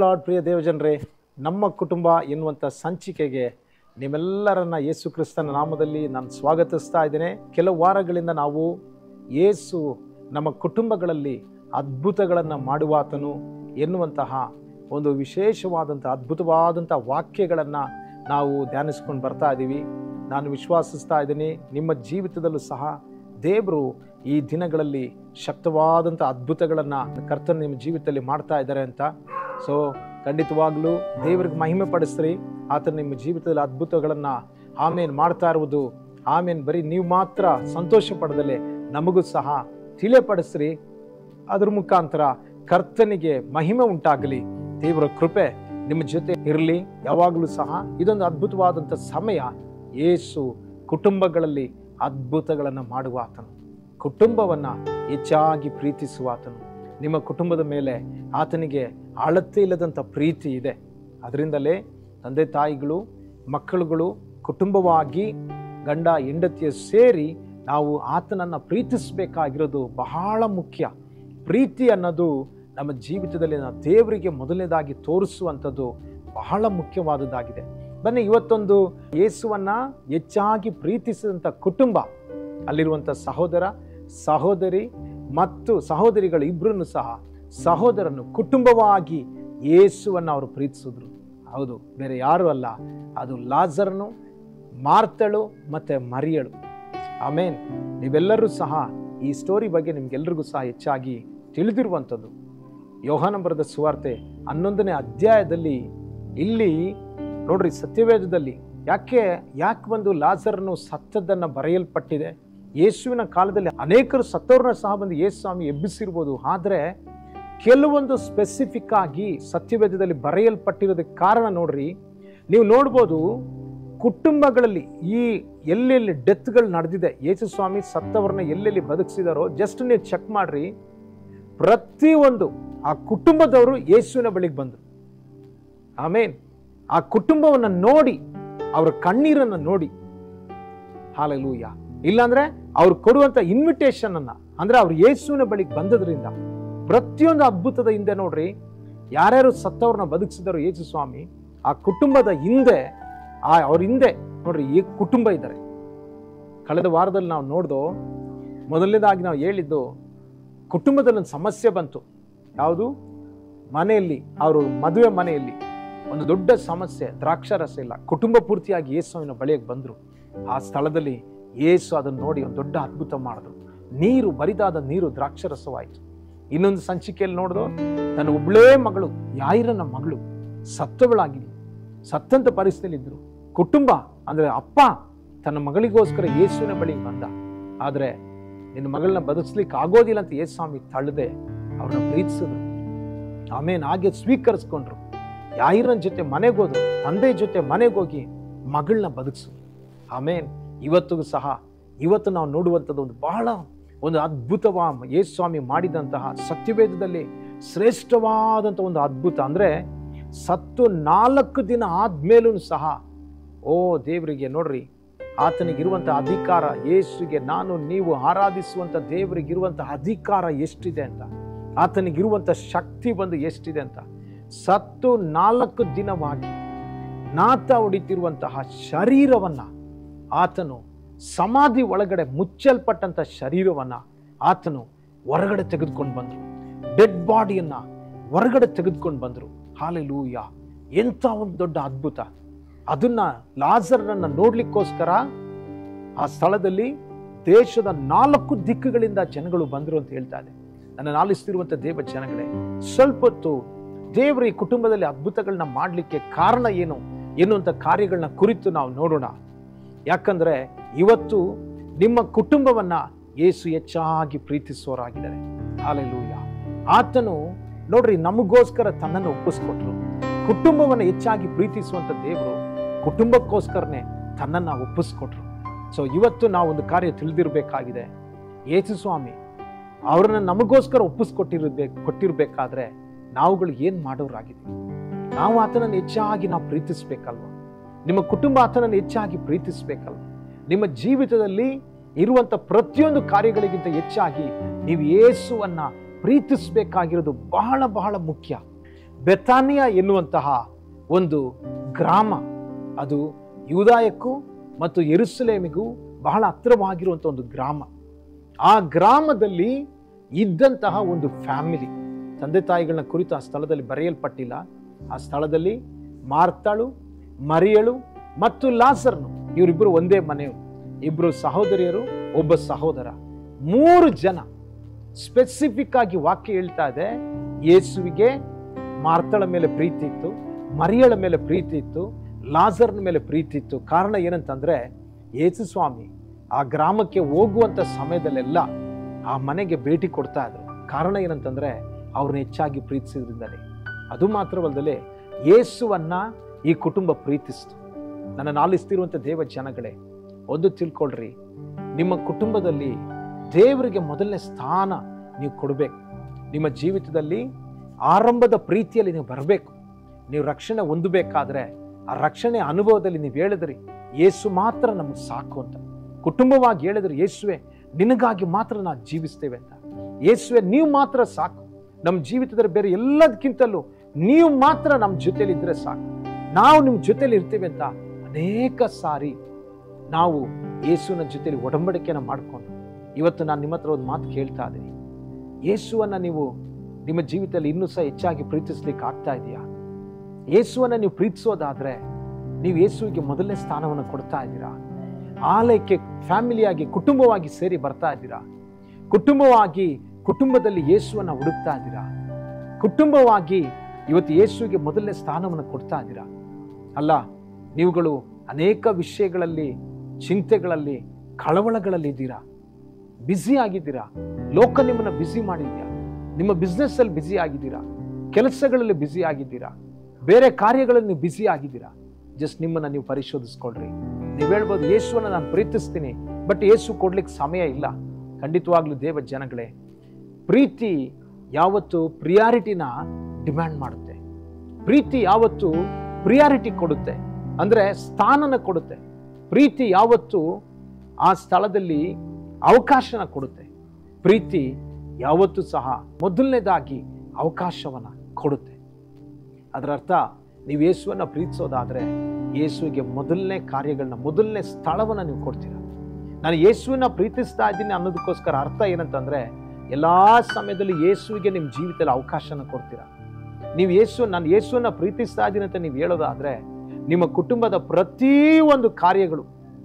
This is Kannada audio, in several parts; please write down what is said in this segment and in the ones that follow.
ಲಾರ್ಡ್ ಪ್ರಿಯ ದೇವಜನರೇ ನಮ್ಮ ಕುಟುಂಬ ಎನ್ನುವಂಥ ಸಂಚಿಕೆಗೆ ನಿಮ್ಮೆಲ್ಲರನ್ನ ಯೇಸು ಕ್ರಿಸ್ತನ ನಾಮದಲ್ಲಿ ನಾನು ಸ್ವಾಗತಿಸ್ತಾ ಇದ್ದೇನೆ ಕೆಲವು ವಾರಗಳಿಂದ ನಾವು ಯೇಸು ನಮ್ಮ ಕುಟುಂಬಗಳಲ್ಲಿ ಅದ್ಭುತಗಳನ್ನು ಮಾಡುವಾತನು ಎನ್ನುವಂತಹ ಒಂದು ವಿಶೇಷವಾದಂಥ ಅದ್ಭುತವಾದಂಥ ವಾಕ್ಯಗಳನ್ನು ನಾವು ಧ್ಯಾನಿಸ್ಕೊಂಡು ಬರ್ತಾ ಇದ್ದೀವಿ ನಾನು ವಿಶ್ವಾಸಿಸ್ತಾ ಇದ್ದೀನಿ ನಿಮ್ಮ ಜೀವಿತದಲ್ಲೂ ಸಹ ದೇವರು ಈ ದಿನಗಳಲ್ಲಿ ಶಕ್ತವಾದಂಥ ಅದ್ಭುತಗಳನ್ನು ಕರ್ತನ ನಿಮ್ಮ ಜೀವಿತದಲ್ಲಿ ಮಾಡ್ತಾ ಇದ್ದಾರೆ ಅಂತ ಸೊ ಖಂಡಿತವಾಗ್ಲೂ ದೇವರಿಗೆ ಮಹಿಮೆ ಪಡಿಸ್ರಿ ಆತ ನಿಮ್ಮ ಜೀವಿತದಲ್ಲಿ ಅದ್ಭುತಗಳನ್ನು ಆಮೇನ್ ಮಾಡ್ತಾ ಇರುವುದು ಆಮೇನ್ ಬರೀ ನೀವು ಮಾತ್ರ ಸಂತೋಷ ಪಡೆದಲೆ ನಮಗೂ ಸಹ ತಿಳಿಯಪಡಿಸ್ರಿ ಅದ್ರ ಮುಖಾಂತರ ಕರ್ತನಿಗೆ ಮಹಿಮೆ ಉಂಟಾಗಲಿ ದೇವರ ಕೃಪೆ ನಿಮ್ಮ ಜೊತೆ ಇರಲಿ ಯಾವಾಗಲೂ ಸಹ ಇದೊಂದು ಅದ್ಭುತವಾದಂಥ ಸಮಯ ಯೇಸು ಕುಟುಂಬಗಳಲ್ಲಿ ಅದ್ಭುತಗಳನ್ನು ಮಾಡುವ ಆತನು ಕುಟುಂಬವನ್ನು ಹೆಚ್ಚಾಗಿ ಪ್ರೀತಿಸುವ ಆತನು ನಿಮ್ಮ ಕುಟುಂಬದ ಮೇಲೆ ಆತನಿಗೆ ಅಳತೆ ಇಲ್ಲದಂಥ ಪ್ರೀತಿ ಇದೆ ಅದರಿಂದಲೇ ತಂದೆ ತಾಯಿಗಳು ಮಕ್ಕಳುಗಳು ಕುಟುಂಬವಾಗಿ ಗಂಡ ಹೆಂಡತಿಯ ಸೇರಿ ನಾವು ಆತನನ್ನು ಪ್ರೀತಿಸಬೇಕಾಗಿರೋದು ಬಹಳ ಮುಖ್ಯ ಪ್ರೀತಿ ಅನ್ನೋದು ನಮ್ಮ ಜೀವಿತದಲ್ಲಿ ನಾವು ದೇವರಿಗೆ ಮೊದಲನೇದಾಗಿ ತೋರಿಸುವಂಥದ್ದು ಬಹಳ ಮುಖ್ಯವಾದದ್ದಾಗಿದೆ ಬನ್ನಿ ಇವತ್ತೊಂದು ಯೇಸುವನ್ನ ಹೆಚ್ಚಾಗಿ ಪ್ರೀತಿಸಿದಂಥ ಕುಟುಂಬ ಅಲ್ಲಿರುವಂಥ ಸಹೋದರ ಸಹೋದರಿ ಮತ್ತು ಸಹೋದರಿಗಳು ಇಬ್ಬರನ್ನು ಸಹ ಸಹೋದರನ್ನು ಕುಟುಂಬವಾಗಿ ಯೇಸುವನ್ನು ಅವರು ಪ್ರೀತಿಸಿದ್ರು ಹೌದು ಬೇರೆ ಯಾರು ಅಲ್ಲ ಅದು ಲಾಜರನು ಮಾರ್ತಳು ಮತ್ತು ಮರಿಯಳು ಆಮೇನ್ ನೀವೆಲ್ಲರೂ ಸಹ ಈ ಸ್ಟೋರಿ ಬಗ್ಗೆ ನಿಮ್ಗೆಲ್ರಿಗೂ ಸಹ ಹೆಚ್ಚಾಗಿ ತಿಳಿದಿರುವಂಥದ್ದು ಯೋಹಾನ ಬರೆದ ಸುವಾರ್ತೆ ಹನ್ನೊಂದನೇ ಅಧ್ಯಾಯದಲ್ಲಿ ಇಲ್ಲಿ ನೋಡ್ರಿ ಸತ್ಯವೇದದಲ್ಲಿ ಯಾಕೆ ಯಾಕೆ ಒಂದು ಲಾಜರನು ಸತ್ತದ್ದನ್ನು ಬರೆಯಲ್ಪಟ್ಟಿದೆ ಯೇಸುವಿನ ಕಾಲದಲ್ಲಿ ಅನೇಕರು ಸತ್ತವ್ರನ್ನ ಸಹ ಬಂದು ಯೇಸು ಸ್ವಾಮಿ ಎಬ್ಬಿಸಿರ್ಬೋದು ಆದರೆ ಕೆಲವೊಂದು ಸ್ಪೆಸಿಫಿಕ್ ಆಗಿ ಸತ್ಯವೇದದಲ್ಲಿ ಬರೆಯಲ್ಪಟ್ಟಿರೋದಕ್ಕೆ ಕಾರಣ ನೋಡ್ರಿ ನೀವು ನೋಡ್ಬೋದು ಕುಟುಂಬಗಳಲ್ಲಿ ಈ ಎಲ್ಲೆಲ್ಲಿ ಡೆತ್ಗಳು ನಡೆದಿದೆ ಯೇಸು ಸ್ವಾಮಿ ಸತ್ತವ್ರನ್ನ ಎಲ್ಲೆಲ್ಲಿ ಬದುಕಿಸಿದಾರೋ ಜಸ್ಟ್ ನೀವು ಚೆಕ್ ಮಾಡ್ರಿ ಪ್ರತಿಯೊಂದು ಆ ಕುಟುಂಬದವರು ಯೇಸುವಿನ ಬಳಿಗೆ ಬಂದರು ಆಮೇನ್ ಆ ಕುಟುಂಬವನ್ನು ನೋಡಿ ಅವರ ಕಣ್ಣೀರನ್ನು ನೋಡಿ ಹಾಲಲೂಯ ಇಲ್ಲಾಂದ್ರೆ ಅವ್ರು ಕೊಡುವಂತ ಇನ್ವಿಟೇಷನ್ ಅನ್ನ ಅಂದ್ರೆ ಅವ್ರು ಯೇಸುವಿನ ಬಳಿಗೆ ಬಂದದ್ರಿಂದ ಪ್ರತಿಯೊಂದು ಅದ್ಭುತದ ಹಿಂದೆ ನೋಡ್ರಿ ಯಾರ್ಯಾರು ಸತ್ತವ್ರನ್ನ ಬದುಕಿಸಿದಾರೋ ಯೇಸು ಸ್ವಾಮಿ ಆ ಕುಟುಂಬದ ಹಿಂದೆ ಆ ಅವ್ರ ಹಿಂದೆ ನೋಡ್ರಿ ಈ ಕುಟುಂಬ ಇದ್ದಾರೆ ಕಳೆದ ವಾರದಲ್ಲಿ ನಾವು ನೋಡ್ದೋ ಮೊದಲನೇದಾಗಿ ನಾವು ಹೇಳಿದ್ದು ಕುಟುಂಬದಲ್ಲಿ ಒಂದು ಸಮಸ್ಯೆ ಬಂತು ಯಾವುದು ಮನೆಯಲ್ಲಿ ಅವರು ಮದುವೆ ಮನೆಯಲ್ಲಿ ಒಂದು ದೊಡ್ಡ ಸಮಸ್ಯೆ ದ್ರಾಕ್ಷಾರಸ ಇಲ್ಲ ಕುಟುಂಬ ಪೂರ್ತಿಯಾಗಿ ಯೇಸುವಿನ ಬಳಿಗೆ ಬಂದರು ಆ ಸ್ಥಳದಲ್ಲಿ ಯೇಸು ಅದನ್ನು ನೋಡಿ ಒಂದು ದೊಡ್ಡ ಅದ್ಭುತ ಮಾಡಿದ್ರು ನೀರು ಬರಿದಾದ ನೀರು ದ್ರಾಕ್ಷರಸವಾಯಿತು ಇನ್ನೊಂದು ಸಂಚಿಕೆಯಲ್ಲಿ ನೋಡಿದ್ರು ತನ್ನ ಒಬ್ಬಳೇ ಮಗಳು ಯಾಯಿರನ ಮಗಳು ಸತ್ತವಳಾಗಿದ್ಲು ಸತ್ತಂತ ಪರಿಸ್ಥಿತಿಯಲ್ಲಿ ಇದ್ರು ಕುಟುಂಬ ಅಂದ್ರೆ ಅಪ್ಪ ತನ್ನ ಮಗಳಿಗೋಸ್ಕರ ಯೇಸುವಿನ ಬಳಿಗೆ ಬಂದ ಆದರೆ ನಿನ್ನ ಮಗಳನ್ನ ಬದುಕಿಸ್ಲಿಕ್ಕೆ ಆಗೋದಿಲ್ಲ ಅಂತ ಯೇಸು ಸ್ವಾಮಿ ತಳ್ಳದೆ ಅವ್ರನ್ನ ಪ್ರೀತಿಸಿದ್ರು ಆಮೇಲೆ ಹಾಗೆ ಸ್ವೀಕರಿಸ್ಕೊಂಡ್ರು ಯಾಯಿರನ ಜೊತೆ ಮನೆಗೆ ಹೋದ್ರು ತಂದೆ ಜೊತೆ ಮನೆಗೆ ಹೋಗಿ ಮಗಳನ್ನ ಬದುಕಿಸಿದ್ರು ಆಮೇನ್ ಇವತ್ತಿಗೂ ಸಹ ಇವತ್ತು ನಾವು ನೋಡುವಂಥದ್ದು ಒಂದು ಬಹಳ ಒಂದು ಅದ್ಭುತವ ಯೇಸು ಸ್ವಾಮಿ ಮಾಡಿದಂತಹ ಸತ್ಯವೇದದಲ್ಲಿ ಶ್ರೇಷ್ಠವಾದಂಥ ಒಂದು ಅದ್ಭುತ ಅಂದರೆ ಸತ್ತು ನಾಲ್ಕು ದಿನ ಆದ್ಮೇಲೂ ಸಹ ಓ ದೇವರಿಗೆ ನೋಡ್ರಿ ಆತನಿಗಿರುವಂಥ ಅಧಿಕಾರ ಯೇಸುಗೆ ನಾನು ನೀವು ಆರಾಧಿಸುವಂಥ ದೇವರಿಗಿರುವಂಥ ಅಧಿಕಾರ ಎಷ್ಟಿದೆ ಅಂತ ಆತನಿಗಿರುವಂಥ ಶಕ್ತಿ ಬಂದು ಎಷ್ಟಿದೆ ಅಂತ ಸತ್ತು ನಾಲ್ಕು ದಿನವಾಗಿ ನಾತ ಹೊಡಿತಿರುವಂತಹ ಶರೀರವನ್ನ ಆತನು ಸಮಾಧಿ ಒಳಗಡೆ ಮುಚ್ಚಲ್ಪಟ್ಟಂತ ಶರೀರವನ್ನ ಆತನು ಹೊರಗಡೆ ತೆಗೆದುಕೊಂಡು ಬಂದರು ಡೆಡ್ ಬಾಡಿಯನ್ನ ಹೊರಗಡೆ ತೆಗೆದುಕೊಂಡು ಬಂದರು ಹಾಲೆಲೂಯ ಎಂಥ ಒಂದು ದೊಡ್ಡ ಅದ್ಭುತ ಅದನ್ನ ಲಾಜರ್ನನ್ನ ನೋಡ್ಲಿಕ್ಕೋಸ್ಕರ ಆ ಸ್ಥಳದಲ್ಲಿ ದೇಶದ ನಾಲ್ಕು ದಿಕ್ಕುಗಳಿಂದ ಜನಗಳು ಬಂದರು ಅಂತ ಹೇಳ್ತಾ ಇದೆ ನನ್ನ ಆಲಿಸ್ತಿರುವಂಥ ದೇವ ಜನಗಳೇ ಸ್ವಲ್ಪ ಹೊತ್ತು ದೇವರ ಈ ಕುಟುಂಬದಲ್ಲಿ ಅದ್ಭುತಗಳನ್ನ ಮಾಡಲಿಕ್ಕೆ ಕಾರಣ ಏನು ಎನ್ನುವಂಥ ಕಾರ್ಯಗಳನ್ನ ಕುರಿತು ನಾವು ನೋಡೋಣ ಯಾಕಂದ್ರೆ ಇವತ್ತು ನಿಮ್ಮ ಕುಟುಂಬವನ್ನ ಯೇಸು ಹೆಚ್ಚಾಗಿ ಪ್ರೀತಿಸುವವರಾಗಿದ್ದಾರೆ ಹಾಲೆಲೂಯ ಆತನು ನೋಡ್ರಿ ನಮಗೋಸ್ಕರ ತನ್ನನ್ನು ಒಪ್ಪಿಸ್ಕೊಟ್ರು ಕುಟುಂಬವನ್ನು ಹೆಚ್ಚಾಗಿ ಪ್ರೀತಿಸುವಂತ ದೇವರು ಕುಟುಂಬಕ್ಕೋಸ್ಕರನೇ ತನ್ನನ್ನು ಒಪ್ಪಿಸ್ಕೊಟ್ರು ಸೊ ಇವತ್ತು ನಾವು ಒಂದು ಕಾರ್ಯ ತಿಳಿದಿರಬೇಕಾಗಿದೆ ಯೇಸು ಸ್ವಾಮಿ ಅವ್ರನ್ನ ನಮಗೋಸ್ಕರ ಒಪ್ಪಿಸ್ಕೊಟ್ಟಿರ್ಬೇಕು ಕೊಟ್ಟಿರ್ಬೇಕಾದ್ರೆ ನಾವುಗಳು ಏನ್ ಮಾಡೋರಾಗಿದ್ದೀವಿ ನಾವು ಆತನನ್ನು ಹೆಚ್ಚಾಗಿ ನಾವು ಪ್ರೀತಿಸ್ಬೇಕಲ್ವ ನಿಮ್ಮ ಕುಟುಂಬ ಆತನನ್ನು ಹೆಚ್ಚಾಗಿ ಪ್ರೀತಿಸ್ಬೇಕಲ್ವ ನಿಮ್ಮ ಜೀವಿತದಲ್ಲಿ ಇರುವಂತ ಪ್ರತಿಯೊಂದು ಕಾರ್ಯಗಳಿಗಿಂತ ಹೆಚ್ಚಾಗಿ ನೀವು ಯೇಸುವನ್ನ ಪ್ರೀತಿಸ್ಬೇಕಾಗಿರೋದು ಬಹಳ ಬಹಳ ಮುಖ್ಯ ಬೆತಾನಿಯಾ ಎನ್ನುವಂತಹ ಒಂದು ಗ್ರಾಮ ಅದು ಯೂದಾಯಕ್ಕೂ ಮತ್ತು ಯೆರೂಸಲೇಮಿಗೂ ಬಹಳ ಹತ್ತಿರವಾಗಿರುವಂಥ ಒಂದು ಗ್ರಾಮ ಆ ಗ್ರಾಮದಲ್ಲಿ ಇದ್ದಂತಹ ಒಂದು ಫ್ಯಾಮಿಲಿ ತಂದೆ ತಾಯಿಗಳನ್ನ ಕುರಿತು ಆ ಸ್ಥಳದಲ್ಲಿ ಬರೆಯಲ್ಪಟ್ಟಿಲ್ಲ ಆ ಸ್ಥಳದಲ್ಲಿ ಮಾರ್ತಾಳು ಮರಿಯಳು ಮತ್ತು ಲಾಸರ್ನು ಇವರಿಬ್ಬರು ಒಂದೇ ಮನೆಯವರು ಇಬ್ಬರು ಸಹೋದರಿಯರು ಒಬ್ಬ ಸಹೋದರ ಮೂರು ಜನ ಸ್ಪೆಸಿಫಿಕ್ ಆಗಿ ವಾಕ್ಯ ಹೇಳ್ತಾ ಇದೆ ಯೇಸುವಿಗೆ ಮಾರ್ತಳ ಮೇಲೆ ಪ್ರೀತಿ ಇತ್ತು ಮರಿಯಳ ಮೇಲೆ ಪ್ರೀತಿ ಇತ್ತು ಲಾಜರ್ನ ಮೇಲೆ ಪ್ರೀತಿ ಇತ್ತು ಕಾರಣ ಏನಂತಂದ್ರೆ ಯೇಸು ಸ್ವಾಮಿ ಆ ಗ್ರಾಮಕ್ಕೆ ಹೋಗುವಂತ ಸಮಯದಲ್ಲೆಲ್ಲ ಆ ಮನೆಗೆ ಭೇಟಿ ಕೊಡ್ತಾ ಇದ್ರು ಕಾರಣ ಏನಂತಂದ್ರೆ ಅವ್ರನ್ನ ಹೆಚ್ಚಾಗಿ ಪ್ರೀತಿಸಿದ್ರಿಂದಲೇ ಅದು ಮಾತ್ರವಲ್ಲದೆ ಯೇಸುವನ್ನ ಈ ಕುಟುಂಬ ಪ್ರೀತಿಸ್ತು ನನ್ನ ಆಲಿಸ್ತಿರುವಂಥ ದೇವ ಜನಗಳೇ ಒಂದು ತಿಳ್ಕೊಳ್ರಿ ನಿಮ್ಮ ಕುಟುಂಬದಲ್ಲಿ ದೇವರಿಗೆ ಮೊದಲನೇ ಸ್ಥಾನ ನೀವು ಕೊಡಬೇಕು ನಿಮ್ಮ ಜೀವಿತದಲ್ಲಿ ಆರಂಭದ ಪ್ರೀತಿಯಲ್ಲಿ ನೀವು ಬರಬೇಕು ನೀವು ರಕ್ಷಣೆ ಹೊಂದಬೇಕಾದ್ರೆ ಆ ರಕ್ಷಣೆ ಅನುಭವದಲ್ಲಿ ನೀವು ಹೇಳಿದ್ರಿ ಯೇಸು ಮಾತ್ರ ನಮಗೆ ಸಾಕು ಅಂತ ಕುಟುಂಬವಾಗಿ ಹೇಳಿದ್ರಿ ಯೇಸುವೆ ನಿನಗಾಗಿ ಮಾತ್ರ ನಾವು ಜೀವಿಸ್ತೇವೆ ಅಂತ ಯೇಸುವೆ ನೀವು ಮಾತ್ರ ಸಾಕು ನಮ್ಮ ಜೀವಿತದಲ್ಲಿ ಬೇರೆ ಎಲ್ಲದಕ್ಕಿಂತಲೂ ನೀವು ಮಾತ್ರ ನಮ್ಮ ಜೊತೆಲಿ ಇದ್ರೆ ಸಾಕು ನಾವು ನಿಮ್ಮ ಜೊತೆಲಿ ಇರ್ತೀವಿ ಅಂತ ಅನೇಕ ಸಾರಿ ನಾವು ಯೇಸುವಿನ ಜೊತೆಲಿ ಒಡಂಬಡಿಕೆನ ಮಾಡಿಕೊಂಡು ಇವತ್ತು ನಾನು ನಿಮ್ಮ ಹತ್ರ ಒಂದು ಮಾತು ಕೇಳ್ತಾ ಇದ್ದೀನಿ ಯೇಸುವನ್ನ ನೀವು ನಿಮ್ಮ ಜೀವಿತದಲ್ಲಿ ಇನ್ನೂ ಸಹ ಹೆಚ್ಚಾಗಿ ಪ್ರೀತಿಸ್ಲಿಕ್ಕೆ ಆಗ್ತಾ ಇದೆಯಾ ಯೇಸುವನ್ನ ನೀವು ಪ್ರೀತಿಸೋದಾದ್ರೆ ನೀವು ಯೇಸುವಿಗೆ ಮೊದಲನೇ ಸ್ಥಾನವನ್ನು ಕೊಡ್ತಾ ಇದ್ದೀರಾ ಆಲಯಕ್ಕೆ ಫ್ಯಾಮಿಲಿಯಾಗಿ ಕುಟುಂಬವಾಗಿ ಸೇರಿ ಬರ್ತಾ ಇದ್ದೀರಾ ಕುಟುಂಬವಾಗಿ ಕುಟುಂಬದಲ್ಲಿ ಯೇಸುವನ್ನ ಹುಡುಕ್ತಾ ಇದ್ದೀರಾ ಕುಟುಂಬವಾಗಿ ಇವತ್ತು ಯೇಸುವಿಗೆ ಮೊದಲನೇ ಸ್ಥಾನವನ್ನು ಕೊಡ್ತಾ ಇದ್ದೀರಾ ಅಲ್ಲ ನೀವುಗಳು ಅನೇಕ ವಿಷಯಗಳಲ್ಲಿ ಚಿಂತೆಗಳಲ್ಲಿ ಕಳವಳಗಳಲ್ಲಿ ಇದ್ದೀರಾ ಬ್ಯುಸಿ ಆಗಿದ್ದೀರಾ ಲೋಕ ನಿಮ್ಮನ್ನ ಬ್ಯುಸಿ ಮಾಡಿದ್ಯಾ ನಿಮ್ಮ ಬಿಸ್ನೆಸ್ ಅಲ್ಲಿ ಬ್ಯುಸಿ ಆಗಿದ್ದೀರಾ ಕೆಲಸಗಳಲ್ಲಿ ಬ್ಯುಸಿ ಆಗಿದ್ದೀರಾ ಬೇರೆ ಕಾರ್ಯಗಳಲ್ಲಿ ನೀವು ಬ್ಯುಸಿ ಆಗಿದ್ದೀರಾ ಜಸ್ಟ್ ನಿಮ್ಮನ್ನ ನೀವು ಪರಿಶೋಧಿಸ್ಕೊಳ್ರಿ ನೀವು ಹೇಳ್ಬೋದು ಯೇಸುವನ್ನ ನಾನು ಪ್ರೀತಿಸ್ತೀನಿ ಬಟ್ ಯೇಸು ಕೊಡ್ಲಿಕ್ಕೆ ಸಮಯ ಇಲ್ಲ ಖಂಡಿತವಾಗ್ಲೂ ದೇವ ಜನಗಳೇ ಪ್ರೀತಿ ಯಾವತ್ತು ಪ್ರಿಯಾರಿಟಿನ ಡಿಮ್ಯಾಂಡ್ ಮಾಡುತ್ತೆ ಪ್ರೀತಿ ಯಾವತ್ತು ಪ್ರಿಯಾರಿಟಿ ಕೊಡುತ್ತೆ ಅಂದ್ರೆ ಸ್ಥಾನನ ಕೊಡುತ್ತೆ ಪ್ರೀತಿ ಯಾವತ್ತು ಆ ಸ್ಥಳದಲ್ಲಿ ಅವಕಾಶನ ಕೊಡುತ್ತೆ ಪ್ರೀತಿ ಯಾವತ್ತೂ ಸಹ ಮೊದಲನೇದಾಗಿ ಅವಕಾಶವನ್ನ ಕೊಡುತ್ತೆ ಅದರ ಅರ್ಥ ನೀವು ಯೇಸುವನ್ನ ಪ್ರೀತಿಸೋದಾದ್ರೆ ಯೇಸುವಿಗೆ ಮೊದಲನೇ ಕಾರ್ಯಗಳನ್ನ ಮೊದಲನೇ ಸ್ಥಳವನ್ನ ನೀವು ಕೊಡ್ತೀರಾ ನಾನು ಯೇಸುವನ್ನ ಪ್ರೀತಿಸ್ತಾ ಇದ್ದೀನಿ ಅನ್ನೋದಕ್ಕೋಸ್ಕರ ಅರ್ಥ ಏನಂತಂದ್ರೆ ಎಲ್ಲಾ ಸಮಯದಲ್ಲಿ ಯೇಸುವಿಗೆ ನಿಮ್ಮ ಜೀವಿತದಲ್ಲಿ ಅವಕಾಶನ ಕೊಡ್ತೀರಾ ನೀವು ಯೇಸು ನಾನು ಯೇಸುವನ್ನ ಪ್ರೀತಿಸ್ತಾ ಇದ್ದೀನಿ ಅಂತ ನೀವು ಹೇಳೋದಾದ್ರೆ ನಿಮ್ಮ ಕುಟುಂಬದ ಪ್ರತಿ ಒಂದು ಕಾರ್ಯಗಳು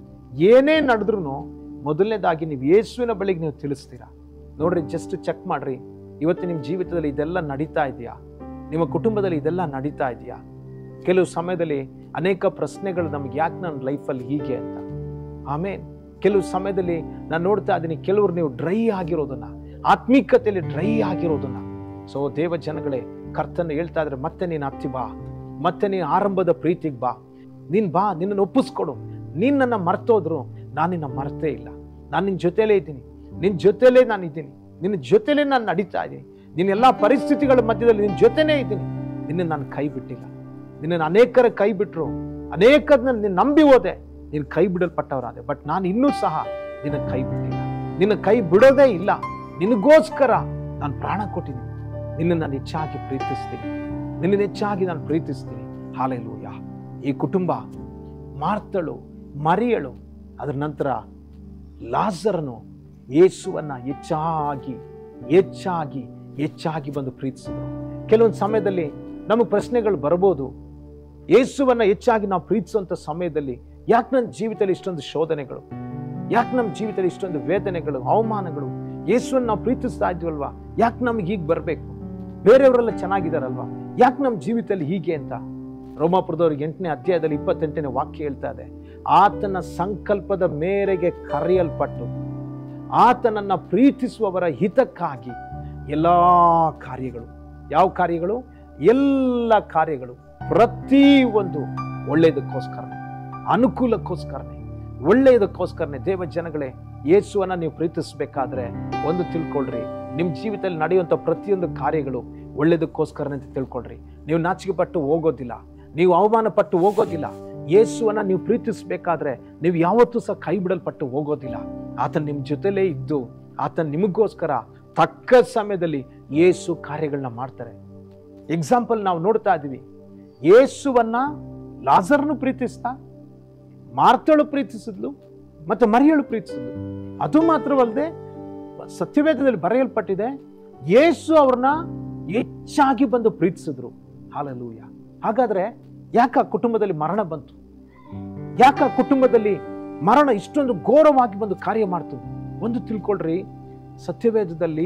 ಏನೇ ನಡೆದ್ರೂ ಮೊದಲನೇದಾಗಿ ನೀವು ಯೇಸುವಿನ ಬಳಿಗೆ ನೀವು ತಿಳಿಸ್ತೀರಾ ನೋಡ್ರಿ ಜಸ್ಟ್ ಚೆಕ್ ಮಾಡ್ರಿ ಇವತ್ತು ನಿಮ್ಮ ಜೀವಿತದಲ್ಲಿ ಇದೆಲ್ಲ ನಡೀತಾ ಇದೆಯಾ ನಿಮ್ಮ ಕುಟುಂಬದಲ್ಲಿ ಇದೆಲ್ಲ ನಡೀತಾ ಇದೆಯಾ ಕೆಲವು ಸಮಯದಲ್ಲಿ ಅನೇಕ ಪ್ರಶ್ನೆಗಳು ನಮ್ಗೆ ಯಾಕೆ ನನ್ನ ಲೈಫಲ್ಲಿ ಹೀಗೆ ಅಂತ ಆಮೇಲೆ ಕೆಲವು ಸಮಯದಲ್ಲಿ ನಾನು ನೋಡ್ತಾ ಇದ್ದೀನಿ ಕೆಲವರು ನೀವು ಡ್ರೈ ಆಗಿರೋದನ್ನ ಆತ್ಮೀಕತೆಯಲ್ಲಿ ಡ್ರೈ ಆಗಿರೋದನ್ನ ಸೊ ದೇವ ಜನಗಳೇ ಕರ್ತನ ಹೇಳ್ತಾ ಇದ್ರೆ ಮತ್ತೆ ನೀನು ಹತ್ತಿ ಬಾ ಮತ್ತೆ ನೀನು ಆರಂಭದ ಪ್ರೀತಿಗೆ ಬಾ ನೀನ್ ಬಾ ನಿನ್ನನ್ನು ಒಪ್ಪಿಸ್ಕೊಡು ನೀನ್ ನನ್ನ ಮರ್ತೋದ್ರು ನಾನು ನಿನ್ನ ಮರ್ತೇ ಇಲ್ಲ ನಾನು ನಿನ್ನ ಜೊತೆಲೇ ಇದ್ದೀನಿ ನಿನ್ನ ಜೊತೆಲೇ ನಾನು ಇದ್ದೀನಿ ನಿನ್ನ ಜೊತೆಲೇ ನಾನು ನಡೀತಾ ಇದ್ದೀನಿ ನಿನ್ನ ಎಲ್ಲ ಪರಿಸ್ಥಿತಿಗಳ ಮಧ್ಯದಲ್ಲಿ ನಿನ್ನ ಜೊತೆನೇ ಇದ್ದೀನಿ ನಿನ್ನ ನಾನು ಕೈ ಬಿಟ್ಟಿಲ್ಲ ನಿನ್ನ ಅನೇಕರ ಕೈ ಬಿಟ್ರು ಅನೇಕರನ್ನ ನೀನು ನಂಬಿ ಹೋದೆ ನೀನು ಕೈ ಬಿಡಲ್ಪಟ್ಟವರಾದೆ ಬಟ್ ನಾನು ಇನ್ನೂ ಸಹ ನಿನ್ನ ಕೈ ಬಿಟ್ಟಿಲ್ಲ ನಿನ್ನ ಕೈ ಬಿಡೋದೇ ಇಲ್ಲ ನಿನಗೋಸ್ಕರ ನಾನು ಪ್ರಾಣ ಕೊಟ್ಟಿದ್ದೀನಿ ನಿನ್ನ ನಾನು ಹೆಚ್ಚಾಗಿ ಪ್ರೀತಿಸ್ತೀನಿ ನಿನ್ನ ಹೆಚ್ಚಾಗಿ ನಾನು ಪ್ರೀತಿಸ್ತೀನಿ ಹಾಲೆಲೂಯ ಈ ಕುಟುಂಬ ಮಾರ್ತಳು ಮರಿಯಳು ಅದರ ನಂತರ ಲಾಜರನು ಯೇಸುವನ್ನ ಹೆಚ್ಚಾಗಿ ಹೆಚ್ಚಾಗಿ ಹೆಚ್ಚಾಗಿ ಬಂದು ಪ್ರೀತಿಸಿದರು ಕೆಲವೊಂದು ಸಮಯದಲ್ಲಿ ನಮಗೆ ಪ್ರಶ್ನೆಗಳು ಬರ್ಬೋದು ಯೇಸುವನ್ನ ಹೆಚ್ಚಾಗಿ ನಾವು ಪ್ರೀತಿಸುವಂತ ಸಮಯದಲ್ಲಿ ಯಾಕೆ ನನ್ನ ಜೀವಿತದಲ್ಲಿ ಇಷ್ಟೊಂದು ಶೋಧನೆಗಳು ಯಾಕೆ ನಮ್ಮ ಜೀವಿತದಲ್ಲಿ ಇಷ್ಟೊಂದು ವೇದನೆಗಳು ಅವಮಾನಗಳು ಯೇಸುವನ್ನ ನಾವು ಪ್ರೀತಿಸ್ತಾ ಇದ್ವಲ್ವಾ ಯಾಕೆ ನಮ್ಗೆ ಹೀಗೆ ಬರಬೇಕು ಬೇರೆಯವರೆಲ್ಲ ಚೆನ್ನಾಗಿದಾರಲ್ವಾ ಯಾಕೆ ನಮ್ಮ ಜೀವಿತದಲ್ಲಿ ಹೀಗೆ ಅಂತ ರೋಮಾಪುರದವ್ರಿಗೆ ಎಂಟನೇ ಅಧ್ಯಾಯದಲ್ಲಿ ಇಪ್ಪತ್ತೆಂಟನೇ ವಾಕ್ಯ ಹೇಳ್ತಾ ಇದೆ ಆತನ ಸಂಕಲ್ಪದ ಮೇರೆಗೆ ಕರೆಯಲ್ಪಟ್ಟು ಆತನನ್ನ ಪ್ರೀತಿಸುವವರ ಹಿತಕ್ಕಾಗಿ ಎಲ್ಲ ಕಾರ್ಯಗಳು ಯಾವ ಕಾರ್ಯಗಳು ಎಲ್ಲ ಕಾರ್ಯಗಳು ಪ್ರತಿ ಒಂದು ಒಳ್ಳೆಯದಕ್ಕೋಸ್ಕರನೇ ಅನುಕೂಲಕ್ಕೋಸ್ಕರನೇ ಒಳ್ಳೆಯದಕ್ಕೋಸ್ಕರನೇ ದೇವ ಜನಗಳೇ ಯೇಸುವನ್ನ ನೀವು ಪ್ರೀತಿಸಬೇಕಾದ್ರೆ ಒಂದು ತಿಳ್ಕೊಳ್ರಿ ನಿಮ್ಮ ಜೀವಿತದಲ್ಲಿ ನಡೆಯುವಂಥ ಪ್ರತಿಯೊಂದು ಕಾರ್ಯಗಳು ಒಳ್ಳೆಯದಕ್ಕೋಸ್ಕರನೇ ಅಂತ ತಿಳ್ಕೊಳ್ರಿ ನೀವು ನಾಚಿಕೆ ಪಟ್ಟು ಹೋಗೋದಿಲ್ಲ ನೀವು ಅವಮಾನ ಪಟ್ಟು ಹೋಗೋದಿಲ್ಲ ಯೇಸುವನ್ನ ನೀವು ಪ್ರೀತಿಸಬೇಕಾದ್ರೆ ನೀವು ಯಾವತ್ತೂ ಸಹ ಕೈ ಬಿಡಲ್ಪಟ್ಟು ಹೋಗೋದಿಲ್ಲ ಆತನ ನಿಮ್ಮ ಜೊತೆಲೇ ಇದ್ದು ಆತ ನಿಮಗೋಸ್ಕರ ತಕ್ಕ ಸಮಯದಲ್ಲಿ ಯೇಸು ಕಾರ್ಯಗಳನ್ನ ಮಾಡ್ತಾರೆ ಎಕ್ಸಾಂಪಲ್ ನಾವು ನೋಡ್ತಾ ಇದ್ದೀವಿ ಯೇಸುವನ್ನ ಲಾಜರ್ನು ಪ್ರೀತಿಸ್ತಾ ಮಾರ್ತಳು ಪ್ರೀತಿಸಿದ್ಲು ಮತ್ತು ಮರಿಯಳು ಪ್ರೀತಿಸಿದ್ಲು ಅದು ಮಾತ್ರವಲ್ಲದೆ ಸತ್ಯವೇದದಲ್ಲಿ ಬರೆಯಲ್ಪಟ್ಟಿದೆ ಯೇಸು ಅವ್ರನ್ನ ಹೆಚ್ಚಾಗಿ ಬಂದು ಪ್ರೀತಿಸಿದ್ರು ಹಾಲಲೂಯ ಹಾಗಾದ್ರೆ ಯಾಕ ಆ ಕುಟುಂಬದಲ್ಲಿ ಮರಣ ಬಂತು ಯಾಕ ಆ ಕುಟುಂಬದಲ್ಲಿ ಮರಣ ಇಷ್ಟೊಂದು ಘೋರವಾಗಿ ಬಂದು ಕಾರ್ಯ ಮಾಡ್ತು ಒಂದು ತಿಳ್ಕೊಳ್ರಿ ಸತ್ಯವೇದದಲ್ಲಿ